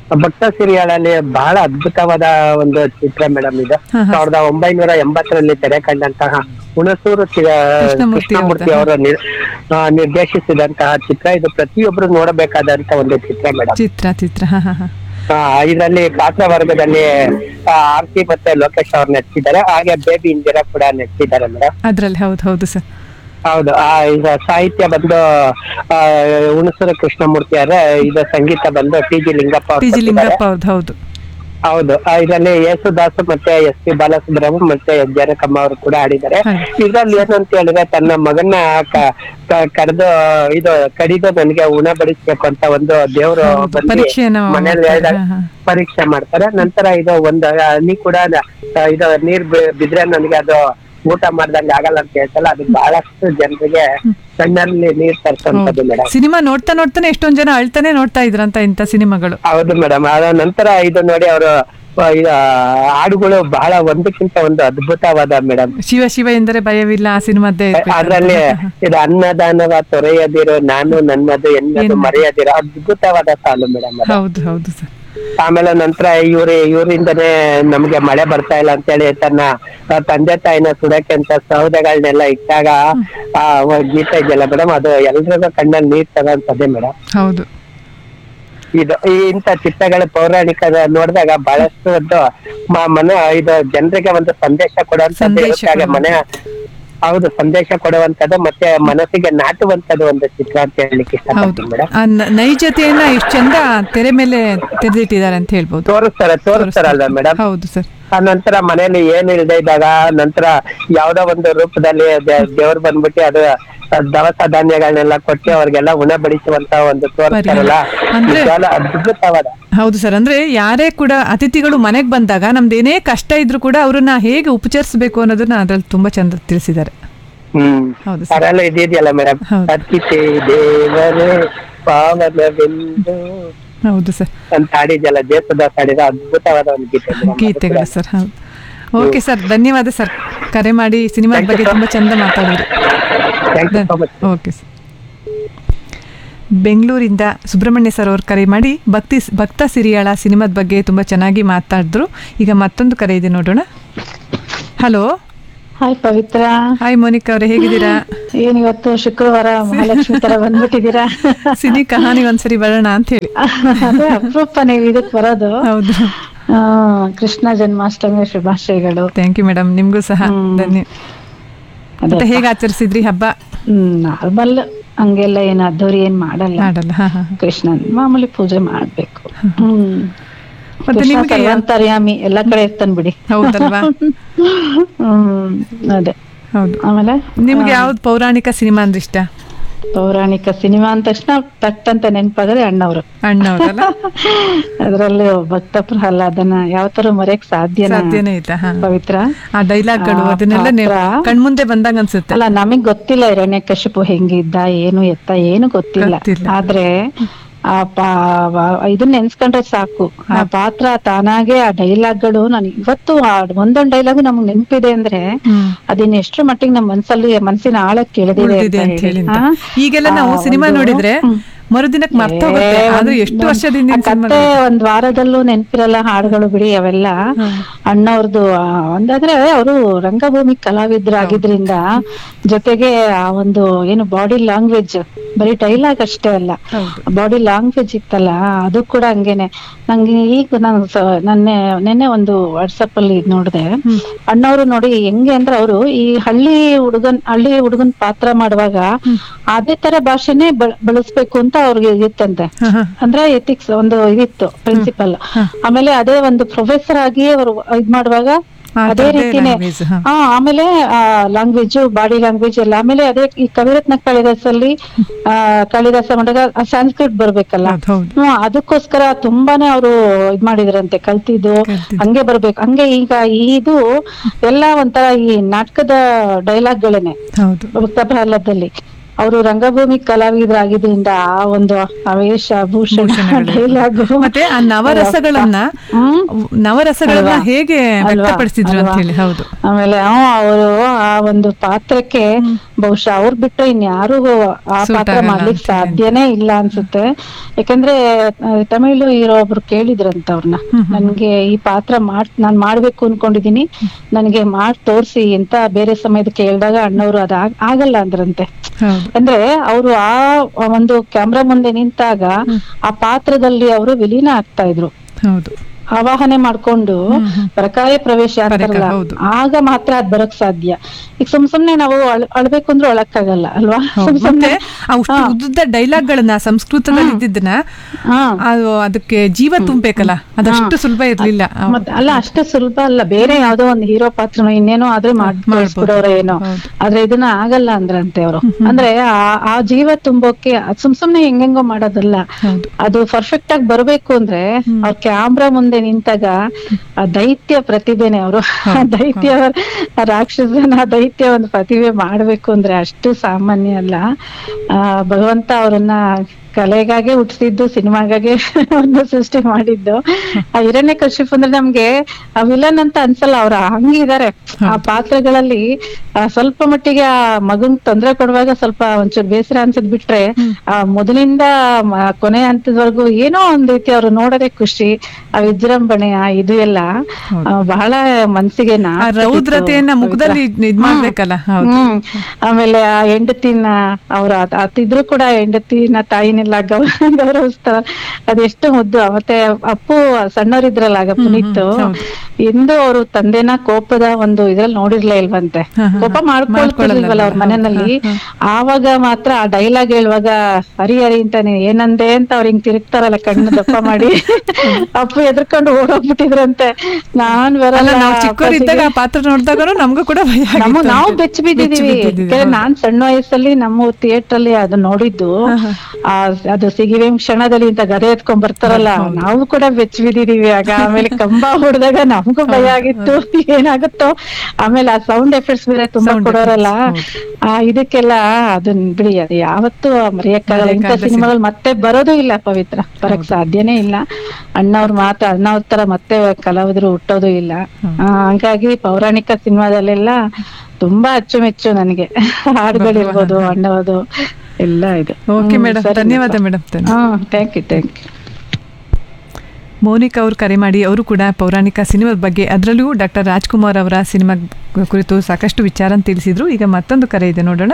ಭಕ್ತ ಸಿರಿಯಾಳಲ್ಲಿ ಬಹಳ ಅದ್ಭುತವಾದ ಒಂದು ಚಿತ್ರ ಮೇಡಮ್ ಇದು ಸಾವಿರದ ಒಂಬೈನೂರ ಎಂಬತ್ತರಲ್ಲಿ ತೆರೆ ಕಂಡಂತಹ ಹುಣಸೂರು ಚಿ- ಕೃಷ್ಣಮೂರ್ತಿ ಕೃಷ್ಣಮೂರ್ತಿ ಅವ್ರದ್ದು. ಅವರು ನಿರ್- ಆ, ನಿರ್ದೇಶಿಸಿದಂತಹ ಚಿತ್ರ ಇದು ಪ್ರತಿಯೊಬ್ರು ನೋಡಬೇಕಾದಂತ ಒಂದು ಚಿತ್ರ ಮೇಡಮ್ ಚಿತ್ರ ಚಿತ್ರ ಹಾ ಹಾ ಹಾ ಇದರಲ್ಲಿ ಪಾತ್ರ ವರ್ಗದಲ್ಲಿ ಆ, ಆರ್ತಿ ಮತ್ತೆ ಲೋಕೇಶ್ ಅವ್ರು ನಟಿಸಿದ್ದಾರೆ ಹಾಗೆ ಬೇಬಿ ಇಂದಿರಾ ಕೂಡ ನಟಿಸಿದ್ದಾರೆ ಮೇಡಮ್ ಅದ್ರಲ್ಲಿ ಹೌದು ಹೌದು ಸರ್ ಹೌದು ಆ ಈಗ ಸಾಹಿತ್ಯ ಬಂದು ಆ, ಹುಣಸೂರು ಕೃಷ್ಣಮೂರ್ತಿ ಅವರ ಇದು ಸಂಗೀತ ಬಂದು ಟಿ ಜಿ ಲಿಂಗಪ್ಪ ಅವ್ರು ಟಿ ಜಿ ಕೊಟ್ಟಿದ್ದಾರೆ. ಲಿಂಗಪ್ಪ ಅವ್ರದ್ದು ಹೌದು ಹೌದು ಆ, ಇದರಲ್ಲಿ ಯೇಸುದಾಸ್ ಮತ್ತೆ ಎಸ್ ಪಿ ಬಾಲಸುಬ್ರಹ್ಮಣ್ಯ ಮತ್ತೆ ಎಸ್ ಜಾನಕಮ್ಮ ಅವರು ಕೂಡ ಆಡಿದ್ದಾರೆ ಇದ್ರಲ್ಲಿ ಏನಂತ ಹೇಳಿದ್ರೆ ತನ್ನ ಮಗನ್ನ ಕ- ಕ- ಕರೆದು ಇದು ಕಡಿದು ನನಗೆ ಉಣ ಬಡಿಸ್ಬೇಕು ಅಂತ ಒಂದು ದೇವರು ಬಂದು ಪರೀಕ್ಷೆಯನ್ನ ಮನೇಲಿ ಮಾಡ್ತಾರೆ. ಹೇಳಿದಾಗ ಹಾ, ಹಾ. ಪರೀಕ್ಷೆ ಮಾಡ್ತಾರೆ ನಂತರ ಇದು ಒಂದು ಹನಿ ಕೂಡ ಆ, ಇದು ನೀರ್ ಬಿ- ಬಿದ್ರೆ ನನಗೆ ಅದು ಊಟ ಮಾಡ್ದಂಗೆ ಆಗಲ್ಲ ಅಂತ ಹೇಳ್ತಲ್ಲ ಅದು ಬಹಳಷ್ಟು ಜನರಿಗೆ ಕಣ್ಣಲ್ಲಿ ನೀರ್ ತರ್ಸಂತದ್ದು ಮೇಡಮ್ ಸಿನಿಮಾ ನೋಡ್ತಾ ನೋಡ್ತಾನೆ ಎಷ್ಟೊಂದ್ ಜನ ಅಳ್ತಾನೆ ನೋಡ್ತಾ ಇದ್ರಂತ ಇಂಥ ಸಿನಿಮಾಗಳು ಹೌದು ಮೇಡಮ್ ಅದ ನಂತರ ಇದು ನೋಡಿ ಅವರು ಹಾಡುಗಳು ಬಹಳ ಒಂದಕ್ಕಿಂತ ಒಂದು ಅದ್ಭುತವಾದ ಮೇಡಮ್ ಶಿವ ಶಿವ ಎಂದರೆ ಭಯವಿಲ್ಲ ಆ ಸಿನಿಮಾದ್ದೇ ಇರ್ಬೇಕು. ಅದ್ರಲ್ಲಿ ಇದು ಅನ್ನದಾನವ ತೊರೆಯದಿರೋ ನಾನು ನನ್ನದು ಎನ್ನದು ಮರೆಯದಿರೋ ಅದ್ಭುತವಾದ ಸಾಲು ಮೇಡಮ್ ಹೌದು ಹೌದು ಸರ್ ಆಮೇಲೆ ನಂತರ ಇವ್ರ ಇವರಿಂದನೇ ನಮ್ಗೆ ಮಳೆ ಬರ್ತಾ ಇಲ್ಲ ಅಂತೇಳಿ ತನ್ನ ಆ, ತಂದೆ ತಾಯಿನ ಸುಡಕ್ಕೆ ಅಂತ ಸೌದೆಗಳನ್ನೆಲ್ಲ ಇಟ್ಟಾಗ ಆ ಒಂದ್ ಗೀತೆ ಇದೆಯಲ್ಲ ಮೇಡಮ್ ಅದು ಎಲ್ರಿಗೂ ಕಣ್ಣಲ್ಲಿ ನೀರ್ ತಗೊಂತದೆ ಮೇಡಮ್ ಹೌದು ಇದು ಈ ಇಂಥ ಚಿತ್ರಗಳ ಪೌರಾಣಿಕ ನೋಡಿದಾಗ ಬಹಳಷ್ಟು ಒಂದು ಮ- ಮನ ಇದು ಜನರಿಗೆ ಒಂದು ಸಂದೇಶ ಕೊಡುವಂತದ್ದು ಸಂದೇಶ ಇರುತ್ತೆ. ಹಾಗೆ ಮನೆ ಹೌದು ಸಂದೇಶ ಕೊಡುವಂತದ್ದು ಮತ್ತೆ ಮನಸ್ಸಿಗೆ ನಾಟುವಂತದ್ದು ಒಂದು ಚಿತ್ರ ಅಂತ ಹೇಳಲಿಕ್ಕೆ ಹೌದು ಇಷ್ಟಪಡ್ತೀನಿ ಮೇಡಮ್ ಆ ನ- ನೈಜತೆಯನ್ನ ಎಷ್ಟು ಚಂದ ತೆರೆ ಮೇಲೆ ತೆರೆದಿಟ್ಟಿದ್ದಾರೆ ಅಂತ ಹೇಳ್ಬೋದು ತೋರಿಸ್ತಾರೆ ತೋರಿಸ್ತಾರಲ್ವಾ ಮೇಡಮ್ ಹೌದು ಸರ್ ಆ ನಂತರ ಮನೆಯಲ್ಲಿ ಏನು ಇಲ್ದೇ ಇದ್ದಾಗ ನಂತರ ಯಾವ್ದೋ ಒಂದು ರೂಪದಲ್ಲಿ ದೇವ್ರು ಬಂದ್ಬಿಟ್ಟು ಅದು ದವಸ ಧಾನ್ಯಗಳನ್ನೆಲ್ಲ ಕೊಟ್ಟು ಅವ್ರಿಗೆಲ್ಲ ಉಣ ಬಡಿಸುವಂತ ಒಂದು ತೋರಿಸ್ತಾರಲ್ಲ ಅಂದ್ರೆ- ನಿಜವಾಗ್ಲೂ ಅದ್ಭುತವಾದ ಹೌದು ಸರ್ ಅಂದ್ರೆ ಯಾರೇ ಕೂಡ ಅತಿಥಿಗಳು ಮನೆಗೆ ಬಂದಾಗ ನಮ್ದು ಏನೇ ಕಷ್ಟ ಇದ್ರೂ ಕೂಡ ಅವ್ರನ್ನ ಹೇಗೆ ಉಪಚರಿಸಬೇಕು ಅನ್ನೋದನ್ನ ಅದ್ರಲ್ಲಿ ತುಂಬಾ ಚಂದ ತಿಳಿಸಿದ್ದಾರೆ ಹ್ಮ್ ಹೌದು ಅದೆಲ್ಲ ಇದೆಯಲ್ಲ ಮೇಡಮ್ ಅತಿಥಿ ದೇವರೇ ಪಾವನವೆಂದು ಹೌದು ಸರ್ ಅಂತ ಹಾಡಿದ್ಯಲ್ಲ ಜೇಸುದಾಸ್ ಹಾಡಿದ ಅದ್ಭುತವಾದ ಒಂದು ಗೀತೆ madam. ಅದು ಗೀತೆಗಳು ಕೂಡ. ಸರ್ ಹೌದು ಓಕೆ ಸರ್ ಧನ್ಯವಾದ ಸರ್ ಕರೆ ಮಾಡಿ ಸಿನಿಮಾದ ಬಗ್ಗೆ ತುಂಬಾ ಚಂದ ಮಾತಾಡಿದ್ರಿ ಓಕೆ ಸರ್ ಬೆಂಗಳೂರಿಂದ ಸುಬ್ರಹ್ಮಣ್ಯ ಸರ್ ಅವ್ರು ಕರೆ ಮಾಡಿ ಭಕ್ತಿ ಭಕ್ತ ಸಿರಿಯಾಳ ಸಿನಿಮಾದ ಬಗ್ಗೆ ತುಂಬ ಚೆನ್ನಾಗಿ ಮಾತಾಡಿದ್ರು ಈಗ ಮತ್ತೊಂದು ಕರೆ ಇದೆ ನೋಡೋಣ hello hi Pavithra hi Monica ಅವರೇ ಹೇಗಿದ್ದೀರಾ ಏನ್ ಇವತ್ತು ಶುಕ್ರವಾರ ಮಹಾಲಕ್ಷ್ಮಿ ತರ ಬಂದ್ಬಿಟ್ಟಿದ್ದೀರಾ ಸಿನಿ ಕಹಾನಿ ಒಂದ್ಸರಿ ಬರೋಣ ಅಂತ ಹೇಳಿ ಅದೇ ಅಪರೂಪ ನೀವು ಇದಕ್ ಬರೋದು ಹೌದು ಆ, ಕೃಷ್ಣ ಜನ್ಮಾಷ್ಟಮಿ ಶುಭಾಶಯಗಳು ಥ್ಯಾಂಕ್ ಯು ಮೇಡಮ್ ನಿಮ್ಗೂ ಸಹ ಧನ್ಯ ಮತ್ತೆ ಹೇಗೆ ಆಚರಿಸಿದ್ರಿ ಹಬ್ಬ ನಾರ್ಮಲ್ ಹಂಗೆಲ್ಲ ಏನ್ ಅದ್ದೂರಿ ಏನ್ ಮಾಡಲ್ಲ ಮಾಡಲ್ಲ ಹಾ ಹಾ ಕೃಷ್ಣನ್ ಮಾಮೂಲಿ ಪೂಜೆ ಮಾಡ್ಬೇಕು ಹ್ಮ್ ಮತ್ತೆ ಕೃಷ್ಣ ನಿಮ್ಗೆ ಯಾವ- ಸರ್ವಂತರ್ಯಾಮಿ ಎಲ್ಲಾ ಕಡೆ ಇರ್ತಾನೆ ಬಿಡಿ ಹೌದಲ್ವಾ ಹ್ಮ್ ಅದೇ ಹೌದು ಆಮೇಲೆ ನಿಮ್ಗೆ ಯಾವ್ದು ಪೌರಾಣಿಕ ಸಿನಿಮಾ ಅಂದ್ರೆ ಇಷ್ಟ ಪೌರಾಣಿಕ ಸಿನಿಮಾ ಅಂದ ತಕ್ಷಣ ತಟ್ ಅಂತ ನೆನ್ಪಾಗದೆ ಅಣ್ಣವ್ರು ಅಣ್ಣವ್ರಲ್ಲ ಅದ್ರಲ್ಲೂ ಭಕ್ತ ಪ್ರಹ್ಲಾದನ ಯಾವ ತರ ಮರೆಯಕ್ ಸಾಧ್ಯನಾ ಸಾಧ್ಯನೇ ಇಲ್ಲ ಹಾ ಪವಿತ್ರ ಆ ಡೈಲಾಗ್ಗಳು ಆ ಅದನ್ನೆಲ್ಲ ನೀವು ಪಾತ್ರ- ಕಣ್ಮುಂದೆ ಬಂದಾಗ ಅನ್ಸುತ್ತೆ ಅಲ್ಲ ನಮಗ್ ಗೊತ್ತಿಲ್ಲ ಹಿರಣ್ಯಕಶಿಪು ಹೆಂಗಿದ್ದ ಏನು ಎತ್ತ ಏನು ಗೊತ್ತಿಲ್ಲ ಆದ್ರೆ ಆ ಪಾ ವ- ಇದನ್ನ ನೆನ್ಸ್ಕೊಂಡ್ರೆ ಸಾಕು ಆ ಪಾತ್ರ ತಾನಾಗೆ ಆ ಡೈಲಾಗ್ಗಳು ನಾನು ಇವತ್ತು ಆ ಒಂದೊಂದ್ ಡೈಲಾಗ್ ನಮ್ಗ್ ನೆನಪಿದೆ ಅಂದ್ರೆ ಅದನ್ನ ಎಷ್ಟ್ರ ಮಟ್ಟಿಗೆ ನಮ್ ಮನ್ಸಲ್ಲಿ ಮನ್ಸಿನ ಆಳಕ್ಕೆ ಇಳಿದಿದೆ ಉಳ್ದಿದೆ ಅಂತ ಅಂತ ಹೇಳಿ ಹೇಳಿ. ಅಂತ. ಆ? ಈಗೆಲ್ಲ ನಾವು ಆ ಸಿನಿಮಾ ಒಂದು- ನೋಡಿದ್ರೆ ಮರುದಿನಕ್ಕೆ ಮರ್ತೋಗುತ್ತೆ ಏ, ಆದ್ರೆ ಒಂದ್- ಎಷ್ಟು ವರ್ಷದಿಂದ ಆ ಕತೆ ಒಂದ್ ವಾರದಲ್ಲೂ ನೆನ್ಪಿರಲ್ಲ ಹಾಡುಗಳು ಬಿಡಿ ಅವೆಲ್ಲ ಅಣ್ಣವ್ರದ್ದು ಆ, ಒಂದಾದ್ರೆ ಅವರು ರಂಗಭೂಮಿ ಕಲಾವಿದರಾಗಿದ್ರಿಂದ ಜೊತೆಗೆ ಆ ಒಂದು ಏನು ಬಾಡಿ ಲ್ಯಾಂಗ್ವೇಜ್ ಬರೀ ಡೈಲಾಗ್ ಅಷ್ಟೇ ಅಲ್ಲ ಬಾಡಿ ಲ್ಯಾಂಗ್ವೇಜ್ ಇತ್ತಲ್ಲ ಅದು ಕೂಡ ಹಂಗೇನೆ ನಂಗೆ ಈಗ ನಾನು ಸ- ನನ್ನೆ ನೆನ್ನೆ ಒಂದು ವಾಟ್ಸಪ್ ಅಲ್ಲಿ ಇದ್ ನೋಡ್ದೆ ಅಣ್ಣವ್ರು ನೋಡಿ ಹೆಂಗೆ ಅಂದ್ರೆ ಅವರು ಈ ಹಳ್ಳಿ ಹುಡುಗನ್ ಹಳ್ಳಿ ಹುಡುಗನ್ ಪಾತ್ರ ಮಾಡುವಾಗ ಅದೇ ತರ ಭಾಷೆನೆ ಬಳ- ಬಳಸ್ಬೇಕು ಅಂತ ಅವ್ರಿಗೆ ಇತ್ತಂತೆ ಅಂದ್ರೆ ಎಥಿಕ್ಸ್ ಒಂದು ಇದಿತ್ತು ಪ್ರಿನ್ಸಿಪಲ್ ಆಮೇಲೆ ಅದೇ ಒಂದು ಪ್ರೊಫೆಸರ್ ಆಗಿ ಅವರು ಇದ್ ಮಾಡುವಾಗ ಅದೇ ಅದೇ ರೀತಿನೇ language, ಹ. ಹಾ ಆಮೇಲೆ ಲ್ಯಾಂಗ್ವೇಜ್ ಬಾಡಿ ಲ್ಯಾಂಗ್ವೇಜ್ ಎಲ್ಲ ಆಮೇಲೆ ಅದೇ ಈ ಕವಿರತ್ನ ಕಾಳಿದಾಸಲ್ಲಿ ಆ ಕಾಳಿದಾಸ ಮಾಡಿದಾಗ ಸಂಸ್ಕೃತ್ ಬರ್ಬೇಕಲ್ಲ ಹ್ಮ್ ಅದಕ್ಕೋಸ್ಕರ ತುಂಬಾನೇ ಅವರು ಇದ್ ಮಾಡಿದ್ರಂತೆ ಕಲ್ತಿದ್ದು ಹಂಗೆ ಬರ್ಬೇಕು ಹಂಗೆ ಈಗ ಇದು ಎಲ್ಲ ಒಂಥರ ಈ ನಾಟಕದ ಡೈಲಾಗ್ಗಳೇನೆ ಹೌದು ಭಕ್ತ ಪ್ರಹ್ಲಾದದಲ್ಲಿ ಅವರು ರಂಗಭೂಮಿ ಕಲಾವಿದರಾಗಿದ್ರಿಂದ ಆ ಒಂದು ಅವೇಶ ಭೂಷಣ ಡೈಲಾಗ್ ಮತ್ತೆ ಆ ನವರಸಗಳನ್ನ ನವರಸಗಳನ್ನ ಹೇಗೆ ವ್ಯಕ್ತಪಡಿಸಿದ್ರು ಅಂತ ಹೇಳಿ ಹೌದು ಆಮೇಲೆ ಅವರು ಆ ಒಂದು ಪಾತ್ರಕ್ಕೆ ಬಹುಶಃ ಅವ್ರ್ ಬಿಟ್ರೆ ಇನ್ಯಾರು ಆ Suit ಪಾತ್ರ ಆಗಲ್ಲ ಮಾಡ್ಲಿಕ್ಕೆ ಅಂತ ಹೇಳಿ. ಸಾಧ್ಯನೇ ಇಲ್ಲ ಅನ್ಸುತ್ತೆ ಯಾಕಂದ್ರೆ ಆ, ತಮಿಳು ಹೀರೋ ಒಬ್ರು ಕೇಳಿದ್ರಂತ ಅವ್ರನ್ನ ನನ್ಗೆ ಈ ಪಾತ್ರ ಮಾಡ್ ನಾನ್ ಮಾಡ್ಬೇಕು ಅನ್ಕೊಂಡಿದೀನಿ ನನಗೆ ಮಾಡ್ ತೋರ್ಸಿ ಅಂತ ಬೇರೆ ಸಮಯದ ಕೇಳಿದಾಗ ಅಣ್ಣವ್ರು ಅದ ಆಗಲ್ಲ ಅಂದ್ರಂತೆ ಹೌದು ಅಂದ್ರೆ ಅವರು ಆ ಒಂದು ಕ್ಯಾಮ್ರಾ ಮುಂದೆ ನಿಂತಾಗ ಆ ಪಾತ್ರದಲ್ಲಿ ಅವರು ವಿಲೀನ ಆಗ್ತಾ ಇದ್ರು ಹೌದು ಆವಾಹನೆ ಮಾಡ್ಕೊಂಡು ಪರಕಾಯ ಪ್ರವೇಶ ಅಂತಾರಲ್ಲ ಹೌದು. ಆಗ ಮಾತ್ರ ಅದ್ ಬರಕ್ ಸಾಧ್ಯ ಈಗ ಸುಮ್ ಸುಮ್ನೆ ನಾವು ಅಳ್- ಅಳ್ಬೇಕು ಅಂದ್ರೆ ಅಳಕ್ಕಾಗಲ್ಲ ಅಲ್ವಾ ಹೌದು. ಸುಮ್ ಸುಮ್ನೆ ಮತ್ತೆ ಆ ಉಷ್ಟು ಉದ್ದ ಡೈಲಾಗ್ ಗಳನ್ನ ಸಂಸ್ಕೃತದಲ್ಲಿ ಇದ್ದಿದ್ದನ್ನ ಅದು ಅದಕ್ಕೆ ಜೀವ ತುಂಬೇಕಲ್ಲ ಅದಷ್ಟು ಸುಲಭ ಇರ್ಲಿಲ್ಲ ಆ, ಮತ್ತೆ ಅಲ್ಲ ಅಷ್ಟೇ ಸುಲಭ ಅಲ್ಲ ಬೇರೆ ಯಾವ್ದೋ ಒಂದು ಹೀರೋ ಪಾತ್ರನೋ ಇನ್ನೇನೋ ಆದ್ರೆ ಮಾಡ್ಬಿಡೋರ ಏನೋ ಆದ್ರೆ ಇದನ್ನ ಆಗಲ್ಲ ಅಂದ್ರಂತೆ ಅವರು ಅಂದ್ರೆ ಆ- ಆ ಜೀವ ತುಂಬೋಕೆ ಅದ್ ಸುಮ್ ಸುಮ್ನೆ ಹೆಂಗೆಂಗೋ ಮಾಡೋದಲ್ಲ ಅದು ಪರ್ಫೆಕ್ಟ್ ಆಗಿ ಬರ್ಬೇಕು ಅಂದ್ರೆ ಅವ್ರ ಕ್ಯಾಮ್ರಾ ಮುಂದೆ ನಿಂತಾಗ ಆ ದೈತ್ಯ ಪ್ರತಿಭೆನೆ ಅವರು ದೈತ್ಯ ರಾಕ್ಷಸನ ದೈತ್ಯ ಒಂದು ಪ್ರತಿಭೆ ಮಾಡ್ಬೇಕು ಅಂದ್ರೆ ಅಷ್ಟು ಸಾಮಾನ್ಯ ಅಲ್ಲ ಆ ಭಗವಂತ ಅವರನ್ನ ಕಲೆಗಾಗೆ ಹುಟ್ಟಿಸಿದ್ದು ಸಿನಿಮಾಗಾಗೆ ಒಂದು ಸೃಷ್ಟಿ ಮಾಡಿದ್ದು ಆ ಹಿರಣ್ಯ ಕಶ್ಯಪ್ ಅಂದ್ರೆ ನಮ್ಗೆ ಆ ವಿಲನ್ ಅಂತ ಅನ್ಸಲ್ಲ ಅವ್ರ ಹಂಗಿದಾರೆ ಆ ಪಾತ್ರಗಳಲ್ಲಿ ಆ ಸ್ವಲ್ಪ ಮಟ್ಟಿಗೆ ಆ ಮಗನ್ ತೊಂದ್ರೆ ಕೊಡುವಾಗ ಸ್ವಲ್ಪ ಒಂಚೂರು ಬೇಸರ ಅನ್ಸದ್ ಬಿಟ್ರೆ ಆ ಮೊದಲಿಂದ ಮ- ಕೊನೆ ಹಂತದವರೆಗೂ ಏನೋ ಒಂದ್ ರೀತಿ ಅವ್ರು ನೋಡೋದೇ ಖುಷಿ ಆ ವಿಜೃಂಭಣೆ ಆ ಇದು ಎಲ್ಲ ಆ, ಬಹಳ ಮನ್ಸಿಗೆ ಆ ನಾಟ್ತಿತ್ತು ರೌದ್ರತೆಯನ್ನ ಮುಖದಲ್ಲಿ ಪವಿತ್ರ. ಇದ್ ಮಾಡ್ಬೇಕಲ್ಲ ಹೌದು ಹ್ಮ್ ಆಮೇಲೆ ಆ ಹೆಂಡತಿನ ಅವ್ರ ಅದ್- ಅತ್ತಿದ್ರು ಕೂಡ ಹೆಂಡತಿನ ತಾಯಿನೆಲ್ಲ ಗೌ- ಗೌರವಿಸ್ತಾರ ಅದೆಷ್ಟು ಮುದ್ದು ಮತ್ತೆ ಅಪ್ಪು ಸಣ್ಣವರಿದ್ರಲ್ಲ ಆಗ ಪುನೀತ್ ಎಂದು ಅವರು ತಂದೆನ ಕೋಪದ ಒಂದು ಇದ್ರಲ್ಲಿ ನೋಡಿರ್ಲೇ ಇಲ್ವಂತೆ ಕೋಪ ಮಾಡ್ಕೊಳ್ತಿರ್ಲಿಲ್ವಲ್ಲ ಅವ್ರ ಮನೆಯಲ್ಲಿ ಆವಾಗ ಮಾತ್ರ ಆ ಡೈಲಾಗ್ ಹೇಳುವಾಗ ಹರಿ ಹರಿ ಅಂತ ನೀನ್ ಏನಂದೆ ಅಂತ ಅವ್ರ ಹಿಂಗ್ ತಿರುಗ್ತಾರಲ್ಲ ಕಣ್ಣು ದಪ್ಪ ಮಾಡಿ ಅಪ್ಪು ಎದ್ರಕೊಂಡು ಓಡೋಗ್ಬಿಟ್ಟಿದ್ರಂತೆ ನಾನ್ ಅಲ್ಲ ಬರಲ್ಲ ನಾವು ಚಿಕ್ಕವರಿದ್ದಾಗ ಆ ಅಪ್ಪಾಜಿಗೆ. ಪಾತ್ರ ನೋಡಿದಾಗ ನಮ್ಗೂ ಕೂಡ ಭಯ ನಮ್ಮ ಆಗಿತ್ತು ನಾವು ಅಂತೆ. ಬೆಚ್ಚ ಬಿದ್ದಿದೀವಿ ಬೆಚ್ಚಿ ಬಿದ್ದಿದ್ದೀವಿ, ಯಾಕಂದ್ರೆ ಹೌದು. ನಾನ್ ಸಣ್ಣ ವಯಸ್ಸಲ್ಲಿ ನಮ್ಮ ಥಿಯೇಟರ್ ಅಲ್ಲಿ ಅದು ನೋಡಿದ್ದು ಆ ಅದು ಸಿಗಿವೆ ಕ್ಷಣದಲ್ಲಿ ಇಂತ ಗದೆ ಎತ್ಕೊಂಡ್ ಬರ್ತಾರಲ್ಲ ನಾವು ಕೂಡ ಬೆಚ್ಚ ಬಿದ್ದಿದೀವಿ ಆಗ ಆಮೇಲೆ ಕಂಬ ಹೊಡೆದಾಗ ನಮಗೂ ಭಯ ಆಗಿತ್ತು ಏನಾಗುತ್ತೋ ಆಮೇಲೆ ಆ ಸೌಂಡ್ ಎಫೆಕ್ಟ್ಸ್ ಬೇರೆ ತುಂಬಾ Sound ಕೊಡೋರಲ್ಲ ಆ ಇದಕ್ಕೆಲ್ಲ ಅದನ್ ಬಿಡಿ ಅದು ಯಾವತ್ತೂ ಮರೆಯಕ್ಕಾಗಲ್ಲ ಇಂಥ ಮರೆಯಕ್ಕಾಗದ ಸಿನಿಮಾಗಳು ಮತ್ತೆ ಬರೋದು ಇಲ್ಲ ಪವಿತ್ರ ಬರಕ್ ಸಾಧ್ಯನೇ ಇಲ್ಲ ಅಣ್ಣವ್ರ ಮಾತ್ರ ಅಣ್ಣವ್ರ ತರ ಮತ್ತೆ ಕಲಾವಿದರು ಹುಟ್ಟೋದು ಇಲ್ಲ ಆ, ಹಂಗಾಗಿ ಪೌರಾಣಿಕ ಸಿನಿಮಾದಲ್ಲೆಲ್ಲ ತುಂಬಾ ಅಚ್ಚುಮೆಚ್ಚು ನನಗೆ ಹಾಡುಗಳಿರ್ಬೋದು ಅಣ್ಣವದು ಎಲ್ಲ ಇದೆ ಓಕೆ ಹ್ಮ್, ಮೇಡಮ್ ಸರಿ ಧನ್ಯವಾದ ಅಪ್ಪ. ಮೇಡಮ್ ಹಾ thank you thank you Monica ಅವರು ಕರೆ ಮಾಡಿ ಅವರು ಕೂಡ ಪೌರಾಣಿಕ ಸಿನಿಮಾದ ಬಗ್ಗೆ ಅದರಲ್ಲೂ ಡಾಕ್ಟರ್ ರಾಜ್ಕುಮಾರ್ ಅವರ ಸಿನಿಮಾ ಕುರಿತು ಸಾಕಷ್ಟು ವಿಚಾರ ತಿಳಿಸಿದ್ರು ಈಗ ಮತ್ತೊಂದು ಕರೆ ಇದೆ ನೋಡೋಣ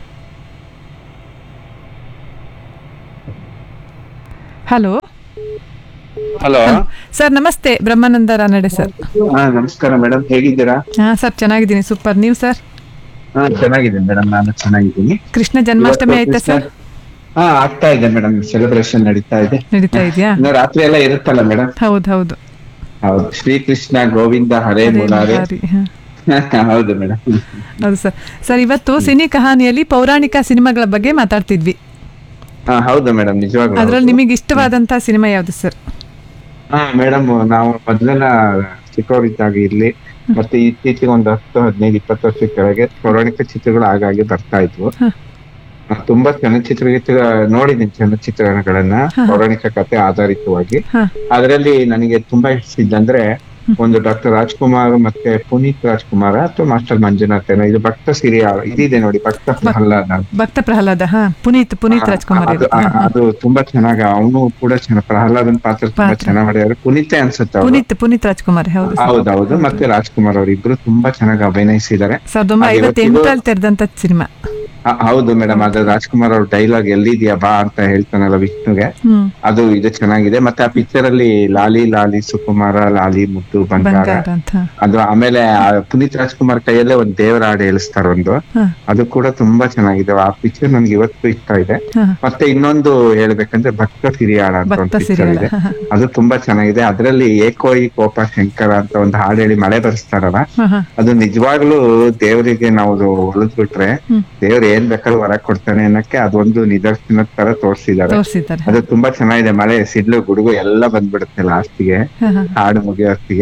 ಹಲೋ ಹಲೋ ಸರ್ ನಮಸ್ತೆ ಬ್ರಹ್ಮಾನಂದ ರಾನಡೆ ಸರ್ ಹಾ ನಮಸ್ಕಾರ ಮೇಡಮ್ ಹೇಗಿದ್ದೀರಾ ಹಾ ಸರ್ ಚೆನ್ನಾಗಿದ್ದೀನಿ ಸೂಪರ್ ನೀವು ಸರ್ ಹಾ ಚೆನ್ನಾಗಿದ್ದೀನಿ ಮೇಡಮ್ ನಾನು ಚೆನ್ನಾಗಿದ್ದೀನಿ ಕೃಷ್ಣ ಜನ್ಮಾಷ್ಟಮಿ ಆಯ್ತಾ ಸರ್ ಹಾ ಆಗ್ತಾ ಇದೆ ಮೇಡಮ್ ಸೆಲೆಬ್ರೇಷನ್ ನಡೀತಾ ಇದೆ ನಡೀತಾ ಇದೆಯಾ ಇನ್ನು ರಾತ್ರಿ ಎಲ್ಲ ಇರುತ್ತಲ್ಲ ಮೇಡಮ್ ಹೌದು ಹೌದು ಹೌದು ಶ್ರೀಕೃಷ್ಣ ಗೋವಿಂದ ಹರೇ ಮುರಾರೆ ಹರಿ, ಹಾ. ಹೌದು ಮೇಡಮ್ ಹೌದು ಸರ್ ಸರ್ ಇವತ್ತು ಸಿನಿ ಕಹಾನಿಯಲ್ಲಿ ಪೌರಾಣಿಕ ಸಿನಿಮಾಗಳ ಬಗ್ಗೆ ಮಾತಾಡ್ತಿದ್ವಿ ಹಾ ಹೌದು ಮೇಡಮ್ ನಿಜವಾಗ್ಲೂ ಅದ್ರಲ್ಲಿ ನಿಮಗೆ ಇಷ್ಟವಾದಂತ ಸಿನಿಮಾ ಯಾವ್ದು ಸರ್ ಹಾ ಮೇಡಮ್ ನಾವು ಮೊದ್ಲೆಲ್ಲ ಚಿಕ್ಕವರಿದ್ದಾಗ ಇರ್ಲಿ ಮತ್ತೆ ಇತ್ತೀಚೆಗೆ ಒಂದು ಹತ್ತು ಹದಿನೈದು ಇಪ್ಪತ್ತು ವರ್ಷದ ಕೆಳಗೆ ಪೌರಾಣಿಕ ಚಿತ್ರಗಳು ಆಗಾಗ್ಗೆ ಬರ್ತಾ ಇದ್ವು ಆ, ತುಂಬಾ ಚಲನಚಿತ್ರ ನೋಡಿದ್ದೀನಿ ಚಲನಚಿತ್ರಗಳನ್ನ ಪೌರಾಣಿಕ ಕಥೆ ಆಧಾರಿತವಾಗಿ ಅದರಲ್ಲಿ ನನಗೆ ತುಂಬಾ ಇಷ್ಟಿದ್ದಂದ್ರೆ ಒಂದು ಡಾಕ್ಟರ್ ರಾಜ್ಕುಮಾರ್ ಮತ್ತೆ ಪುನೀತ್ ರಾಜ್ಕುಮಾರ ಅಥವಾ ಮಾಸ್ಟರ್ ಮಂಜುನಾಥ್ ಏನೋ ಇದು ಭಕ್ತ ಸಿರಿಯ ಇದಿದೆ ನೋಡಿ ಭಕ್ತ ಪ್ರಹ್ಲಾದ ಅಂತ. ಭಕ್ತ ಪ್ರಹ್ಲಾದ ಹಾ ಪುನೀತ್ ಪುನೀತ್ ರಾಜ್ಕುಮಾರ್ ಅದು ಇದು. ಹಾ, ಹಾ. ಅದು ತುಂಬಾ ಚೆನ್ನಾಗಿ ಅವನು ಕೂಡ ಚೆನ್ನಾಗಿ ಪ್ರಹ್ಲಾದನ್ ಪಾತ್ರ ತುಂಬಾ ಚೆನ್ನಾಗಿ ಮಾಡಿದ್ದಾರೆ ಪುನೀತೆ ಅನ್ಸುತ್ತೆ ಅವರು ಪುನೀತ್ ಪುನೀತ್ ರಾಜ್ಕುಮಾರ್ ಹೌದು ಸರ್. ಹೌದೌದು ಮತ್ತೆ ರಾಜ್ಕುಮಾರ್ ಅವರು ಇಬ್ರು ತುಂಬಾ ಚೆನ್ನಾಗಿ ಅಭಿನಯಿಸಿದ್ದಾರೆ ಸಾವಿರದ ಒಂಬೈನೂರ ಅದು ಇವತ್ತಿಗೂ- ಐವತ್ತೆಂಟರಲ್ಲಿ ತೆರೆದಂತ ಸಿನಿಮಾ ಆ, ಹೌದು ಮೇಡಮ್ ಅದು ರಾಜ್ಕುಮಾರ್ ಅವ್ರ ಡೈಲಾಗ್ ಎಲ್ಲಿದ್ಯಾ ಬಾ ಅಂತ ಹೇಳ್ತಾನಲ್ಲ ವಿಷ್ಣುಗೆ ಹ್ಮ್ ಅದು ಇದು ಚೆನ್ನಾಗಿದೆ ಮತ್ತೆ ಆ ಪಿಕ್ಚರ್ ಅಲ್ಲಿ ಲಾಲಿ ಲಾಲಿ ಸುಕುಮಾರ ಲಾಲಿ ಮುದ್ದು ಬಂಗಾರ ಬಂಗಾರ ಅಂತ ಅದು ಆಮೇಲೆ ಆ ಪುನೀತ್ ರಾಜ್ಕುಮಾರ್ ಕೈಯಲ್ಲೇ ಒಂದ್ ದೇವರ ಹಾಡು ಹೇಳಿಸ್ತಾರ ಒಂದು ಹಾ. ಅದು ಕೂಡ ತುಂಬಾ ಚೆನ್ನಾಗಿದೆ ಆ ಪಿಕ್ಚರ್ ನನ್ಗೆ ಇವತ್ತು ಇಷ್ಟ ಇದೆ ಹಾ. ಮತ್ತೆ ಇನ್ನೊಂದು ಹೇಳ್ಬೇಕಂದ್ರೆ ಭಕ್ತ ಸಿರಿಯಾಳ ಅಂತ ಒಂದು ಭಕ್ತ ಪಿಕ್ಚರ್ ಸಿರಿಯಾಳ, ಇದೆ ಹಾ, ಹಾ. ಅದು ತುಂಬಾ ಚೆನ್ನಾಗಿದೆ ಅದ್ರಲ್ಲಿ ಏಕೋಯಿ ಕೋಪ ಶಂಕರ ಅಂತ ಒಂದು ಹಾಡು ಹೇಳಿ ಮಳೆ ಬರೆಸ್ತಾರಲ್ಲ ಹಾ, ಹಾ. ಅದು ನಿಜವಾಗ್ಲೂ ದೇವರಿಗೆ ನಾವು ಹೊಲದ್ ಬಿಟ್ರೆ ದೇವ್ರು ಏನ್ ಬೇಕಾದ್ರೂ ಹೊರ ಕೊಡ್ತಾನೆ ಅನ್ನಕ್ಕೆ ಅದೊಂದು ನಿದರ್ಶನದ ತರ ತೋರಿಸಿದ್ದಾರೆ ತೋರ್ಸಿದ್ದಾರೆ. ಅದು ತುಂಬಾ ಚೆನ್ನಾಗಿದೆ ಮಳೆ ಸಿಡ್ಲು ಗುಡುಗು ಎಲ್ಲ ಬಂದ್ಬಿಡುತ್ತೆ ಲಾಸ್ಟಿಗೆ ಹಾ, ಹಾ. ಹಾಡು ಮುಗಿಯೋಷ್ಟಿಗೆ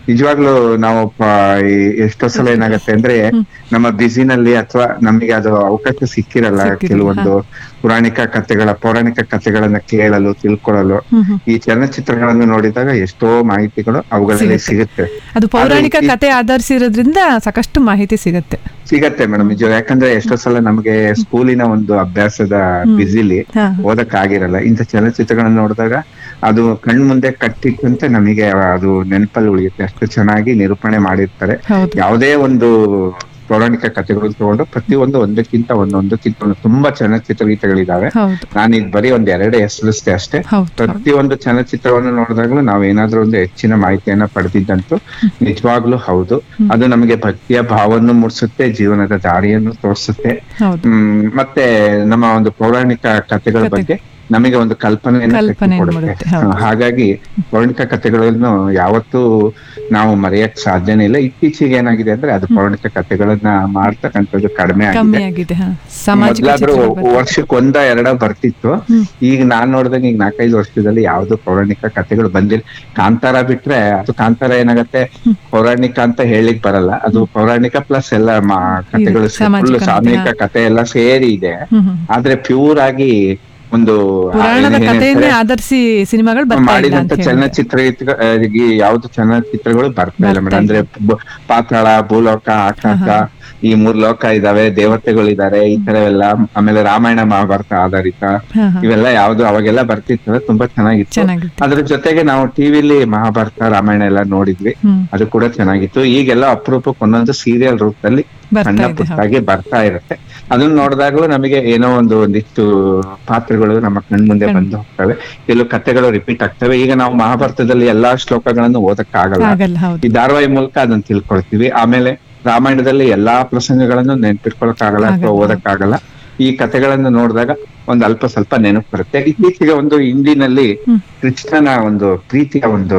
ನಿಜವಾಗ್ಲೂ ನಾವು ಪ- ಈ ಎಷ್ಟೋ ಸಲ ಏನಾಗತ್ತೆ ಅಂದ್ರೆ ನಮ್ಮ ಬ್ಯುಸಿನಲ್ಲಿ ಅಥವಾ ನಮಗೆ ಅದು ಅವಕಾಶ ಸಿಕ್ಕಿರಲ್ಲ ಕೆಲವೊಂದು ಪುರಾಣಿಕ ಕಥೆಗಳ ಪೌರಾಣಿಕ ಕಥೆಗಳನ್ನ ಕೇಳಲು ತಿಳ್ಕೊಳ್ಳಲು ಈ ಚಲನಚಿತ್ರಗಳನ್ನು ನೋಡಿದಾಗ ಎಷ್ಟೋ ಮಾಹಿತಿಗಳು ಅವುಗಳಲ್ಲಿ ಸಿಗುತ್ತೆ ಅದು ಪೌರಾಣಿಕ ಆದ್ರೆ ಈ- ಕತೆ ಆಧರಿಸಿರೋದ್ರಿಂದ ಸಾಕಷ್ಟು ಮಾಹಿತಿ ಸಿಗತ್ತೆ ಸಿಗತ್ತೆ ಮೇಡಮ್ ನಿಜ ಯಾಕಂದ್ರೆ ಎಷ್ಟೋ ಸಲ ನಮಗೆ ಸ್ಕೂಲಿನ ಒಂದು ಅಭ್ಯಾಸದ ಬಿಸಿಲಿ ಹಾ. ಓದಕ್ ಆಗಿರಲ್ಲ ಇಂಥ ಚಲನಚಿತ್ರಗಳನ್ನ ನೋಡಿದಾಗ ಅದು ಕಣ್ ಮುಂದೆ ಕಟ್ಟಿಟ್ಟಂತೆ ನಮಗೆ ಅದು ನೆನಪಲ್ಲಿ ಉಳಿಯುತ್ತೆ ಅಷ್ಟು ಚೆನ್ನಾಗಿ ನಿರೂಪಣೆ ಮಾಡಿರ್ತಾರೆ ಹೌದು. ಯಾವುದೇ ಒಂದು ಪೌರಾಣಿಕ ಕಥೆಗಳು ತಗೊಂಡು ಪ್ರತಿಯೊಂದು ಒಂದಕ್ಕಿಂತ ಒಂದೊಂದಕ್ಕಿಂತ ಒಂದು ತುಂಬಾ ಚಲನಚಿತ್ರ ಗೀತೆಗಳಿದಾವೆ ಹೌದು ನಾನು ಈಗ ಬರೀ ಒಂದ್ ಎರಡು ಹೆಸರಿಸ್ತೆ ಅಷ್ಟೇ ಹೌದು ಪ್ರತಿಯೊಂದು ಚಲನಚಿತ್ರವನ್ನು ನೋಡಿದಾಗಲೂ ನಾವು ಏನಾದ್ರೂ ಒಂದು ಹೆಚ್ಚಿನ ಮಾಹಿತಿಯನ್ನ ಪಡೆದಿದ್ದಂತೂ ನಿಜವಾಗ್ಲೂ ಹೌದು ಅದು ನಮಗೆ ಭಕ್ತಿಯ ಭಾವವನ್ನು ಮೂಡಿಸುತ್ತೆ ಜೀವನದ ದಾರಿಯನ್ನು ತೋರಿಸುತ್ತೆ ಹೌದು ಹ್ಮ್ ಮತ್ತೆ ನಮ್ಮ ಒಂದು ಪೌರಾಣಿಕ ಕಥೆಗಳ ಕಥೆ. ಬಗ್ಗೆ ನಮಗೆ ಒಂದು ಕಲ್ಪನೆಯನ್ನು ಕಲ್ಪನೆಯನ್ನು ಕಟ್ಟಿಕೊಡುತ್ತೆ. ಮೂಡುತ್ತೆ, ಹೌದು. ಹ, ಹಾಗಾಗಿ ಪೌರಾಣಿಕ ಕಥೆಗಳನ್ನು ಯಾವತ್ತೂ ನಾವು ಮರೆಯಕ್ ಸಾಧ್ಯನೇ ಇಲ್ಲ ಇತ್ತೀಚೆಗೆ ಏನಾಗಿದೆ ಅಂದ್ರೆ ಅದು ಪೌರಾಣಿಕ ಕಥೆಗಳನ್ನ ಮಾಡ್ತಕ್ಕಂಥದ್ದು ಕಡಿಮೆ ಕಮ್ಮಿ ಆಗಿದೆ ಆಗಿದೆ ಹಾ ಸಾಮಾಜಿಕ ಮೊದ್ಲಾದ್ರೂ ಚಿತ್ರಗಳು ಬರ್ತವೆ. ವರ್ಷಕ್ಕೆ ಒಂದ ಎರಡ ಬರ್ತಿತ್ತು ಈಗ ನಾನ್ ನೋಡ್ದಂಗೆ ಈಗ ನಾಲ್ಕೈದು ವರ್ಷದಲ್ಲಿ ಯಾವ್ದು ಪೌರಾಣಿಕ ಕಥೆಗಳು ಬಂದಿಲ್ಲ ಕಾಂತಾರ ಬಿಟ್ರೆ ಅದು ಕಾಂತಾರ ಏನಾಗತ್ತೆ ಪೌರಾಣಿಕ ಅಂತ ಹೇಳಿಕ್ ಬರಲ್ಲ ಅದು ಪೌರಾಣಿಕ ಪ್ಲಸ್ ಎಲ್ಲ ಮಾ- ಕಥೆಗಳು ಫುಲ್ ಸಾಮಾಜಿಕ ಸಾಮೂಹಿಕ ಹಾ. ಕಥೆ ಎಲ್ಲ ಸೇರಿ ಇದೆ ಹ್ಮ್, ಹ್ಮ್. ಆದ್ರೆ ಪ್ಯೂರ್ ಆಗಿ ಒಂದು ಪುರಾಣದ ಏನ್ ಕಥೆಯನ್ನೇ ಹೇಳ್ತಾರೆ, ಆಧರಿಸಿ ಸಿನಿಮಾಗಳು ಬರ್ತಾ ಇಲ್ಲ ಮಾಡಿದಂತ ಅಂತ ಹೇಳಿದ್ರೆ. ಚಲನಚಿತ್ರ ಯಾವ್ದು ಚಲನಚಿತ್ರಗಳು ಬರ್ತಾ ಇಲ್ಲ ಮೇಡಮ್ ಅಂದ್ರೆ ಬ- ಪಾತಾಳ ಭೂಲೋಕ ಆಕಾಶ ಈ ಮೂರ್ ಲೋಕ ಇದಾವೆ ದೇವತೆಗಳಿದ್ದಾರೆ ಈ ತರ ಎಲ್ಲ ಆಮೇಲೆ ರಾಮಾಯಣ ಮಹಾಭಾರತ ಆಧಾರಿತ ಹಾ, ಹಾ. ಇವೆಲ್ಲ ಯಾವ್ದು ಅವಾಗೆಲ್ಲ ಬರ್ತಿತ್ತು ತುಂಬಾ ಚೆನ್ನಾಗಿತ್ತು ಚೆನ್ನಾಗಿತ್ತು. ಅದ್ರ ಜೊತೆಗೆ ನಾವು ಟಿವಿಲಿ ಮಹಾಭಾರತ ರಾಮಾಯಣ ಎಲ್ಲ ನೋಡಿದ್ವಿ ಹ್ಮ್. ಅದು ಕೂಡ ಚೆನ್ನಾಗಿತ್ತು ಈಗೆಲ್ಲ ಅಪರೂಪಕ್ಕೆ ಒಂದೊಂದು ಸೀರಿಯಲ್ ರೂಪದಲ್ಲಿ ಬರ್ತಾ ಸಣ್ಣ ಇದೆ, ಪುಟ್ಟಾಗಿ ಬರ್ತಾ ಇರುತ್ತೆ ಅದನ್ನ ನೋಡಿದಾಗಲೂ ನಮಗೆ ಏನೋ ಒಂದು ಒಂದಿಷ್ಟು ಪಾತ್ರಗಳು ನಮ್ಮ ಕಣ್ ಮುಂದೆ ಬಂದು ಹೋಗ್ತವೆ ಕೆಲವು ಕಥೆಗಳು ರಿಪೀಟ್ ಆಗ್ತವೆ ಈಗ ನಾವು ಮಹಾಭಾರತದಲ್ಲಿ ಎಲ್ಲಾ ಶ್ಲೋಕಗಳನ್ನು ಓದಕ್ಕಾಗಲ್ಲ ಆಗಲ್ಲ ಹೌದು ಈ ಧಾರಾವಾಹಿ ಮೂಲಕ ಅದನ್ನ ತಿಳ್ಕೊಳ್ತೀವಿ ಆಮೇಲೆ ರಾಮಾಯಣದಲ್ಲಿ ಎಲ್ಲಾ ಪ್ರಸಂಗಗಳನ್ನು ನೆನ್ಪಿಟ್ಕೊಳಕ್ಕಾಗಲ್ಲ ಅಥವಾ ಆಗಲ್ಲ. ಓದಕ್ಕಾಗಲ್ಲ ಈ ಕಥೆಗಳನ್ನು ನೋಡಿದಾಗ ಒಂದ್ ಅಲ್ಪ ಸ್ವಲ್ಪ ನೆನಪು ಬರುತ್ತೆ ಇತ್ತೀಚೆಗೆ ಒಂದು ಹಿಂದಿನಲ್ಲಿ ಕೃಷ್ಣನ ಒಂದು ಪ್ರೀತಿಯ ಒಂದು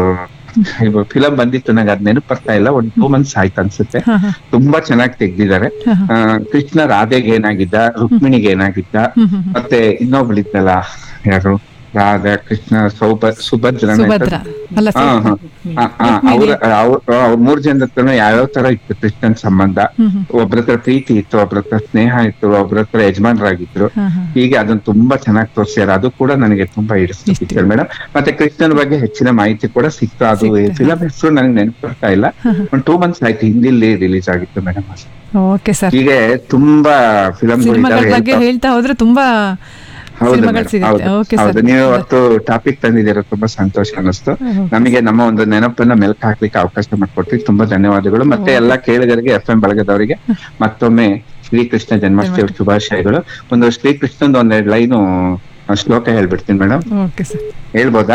ಫಿಲಂ ಬಂದಿತ್ತು ನಂಗೆ ಅದ್ ನೆನಪು ಬರ್ತಾ ಇಲ್ಲ ಒಂದ್ ಟೂ ಮಂತ್ಸ್ ಆಯ್ತು ಅನ್ಸುತ್ತೆ ಹಾ, ಹಾ. ತುಂಬಾ ಚೆನ್ನಾಗಿ ತೆಗ್ದಿದ್ದಾರೆ ಹಾ, ಹಾ. ಆ, ಕೃಷ್ಣ ರಾಧೆಗೆ ಏನಾಗಿದ್ದ ರುಕ್ಮಿಣಿಗೆ ಏನಾಗಿದ್ದ ಹ್ಮ್, ಹ್ಮ್, ಹ್ಮ್. ಮತ್ತೆ ಇನ್ನೊಬ್ಳಿದ್ದಲ್ಲ ಯಾರು ರಾಧಾ ಕೃಷ್ಣ ಸೌಭ ಸುಭದ್ರ ಸುಭದ್ರ ಅಲ್ಲ ಹಾ ಹಾ ರುಕ್ಮಿಣಿ. ಅವ್ರ ಅವ್ರ ಮೂರ್ ಜನದ ಹತ್ರನೂ ಯಾವ್ಯಾವ ತರ ಇತ್ತು ಕೃಷ್ಣನ್ ಸಂಬಂಧ ಹ್ಮ್, ಹ್ಮ್. ಒಬ್ರ ಹತ್ರ ಪ್ರೀತಿ ಇತ್ತು ಒಬ್ರ ಹತ್ರ ಸ್ನೇಹ ಇತ್ತು ಒಬ್ರ ಹತ್ರ ಯಜಮಾನರಾಗಿದ್ರು ಹಾ, ಹಾ. ಹೀಗೆ ಅದನ್ನ ತುಂಬಾ ಚೆನ್ನಾಗಿ ತೋರಿಸ್ಯಾರ ಅದು ಕೂಡ ನನಗೆ ತುಂಬಾ ಇಡಿಸ್ತು ಪಿಕ್ಚರ್ ಮೇಡಮ್ ಮತ್ತೆ ಕೃಷ್ಣನ್ ಬಗ್ಗೆ ಹೆಚ್ಚಿನ ಮಾಹಿತಿ ಕೂಡ ಸಿಕ್ತು ಅದು ಫಿಲಂ ಹೆಸರು ನನಗೆ ನೆನಪು ಬರ್ತಾ ಇಲ್ಲ ಒಂದ್ ಟೂ ಮಂತ್ಸ್ ಆಯ್ತು ಹಿಂದಿಲ್ಲಿ ರಿಲೀಸ್ ಆಗಿತ್ತು ಮೇಡಮ್ ಓಕೆ ಸರ್ ಹೀಗೆ ತುಂಬಾ ಫಿಲಂಗಳು ಸಿನಿಮಾಗಳ ಇದಾವೆ ಬಗ್ಗೆ ಹೇಳ್ತಾ ಹೋದ್ರೆ ತುಂಬಾ ಹೌದು ಸಿನಿಮಾಗಳು ಮೇಡಮ್, ಸಿಗುತ್ತೆ ಹೌದು ಓಕೆ ಹೌದು ಸರ್ ನೀವು ಇವತ್ತು ಟಾಪಿಕ್ ತಂದಿದ್ದೀರ ತುಂಬಾ ಸಂತೋಷ ಅನಿಸ್ತು ನಮಗೆ ನಮ್ಮ ಒಂದು ನೆನಪನ್ನ ಮೆಲ್ಕ್ ಹಾಕ್ಲಿಕ್ಕೆ ಅವಕಾಶ ಮಾಡಿಕೊಟ್ರಿ ತುಂಬಾ ಧನ್ಯವಾದಗಳು ಮತ್ತೆ ಎಲ್ಲಾ ಕೇಳಿದರಿಗೆ ಎಫ್ ಎಂ ಬಳಗದವರಿಗೆ ಮತ್ತೊಮ್ಮೆ ಶ್ರೀಕೃಷ್ಣ ಜನ್ಮಾಷ್ಟಮಿ ಶುಭಾಶಯಗಳು ಒಂದು ಶ್ರೀಕೃಷ್ಣಂದು ಒಂದೆರಡು ಲೈನು ಶ್ಲೋಕ ಹೇಳ್ಬಿಡ್ತೀನಿ ಮೇಡಮ್ ಓಕೆ ಸರ್ ಹೇಳ್ಬೋದಾ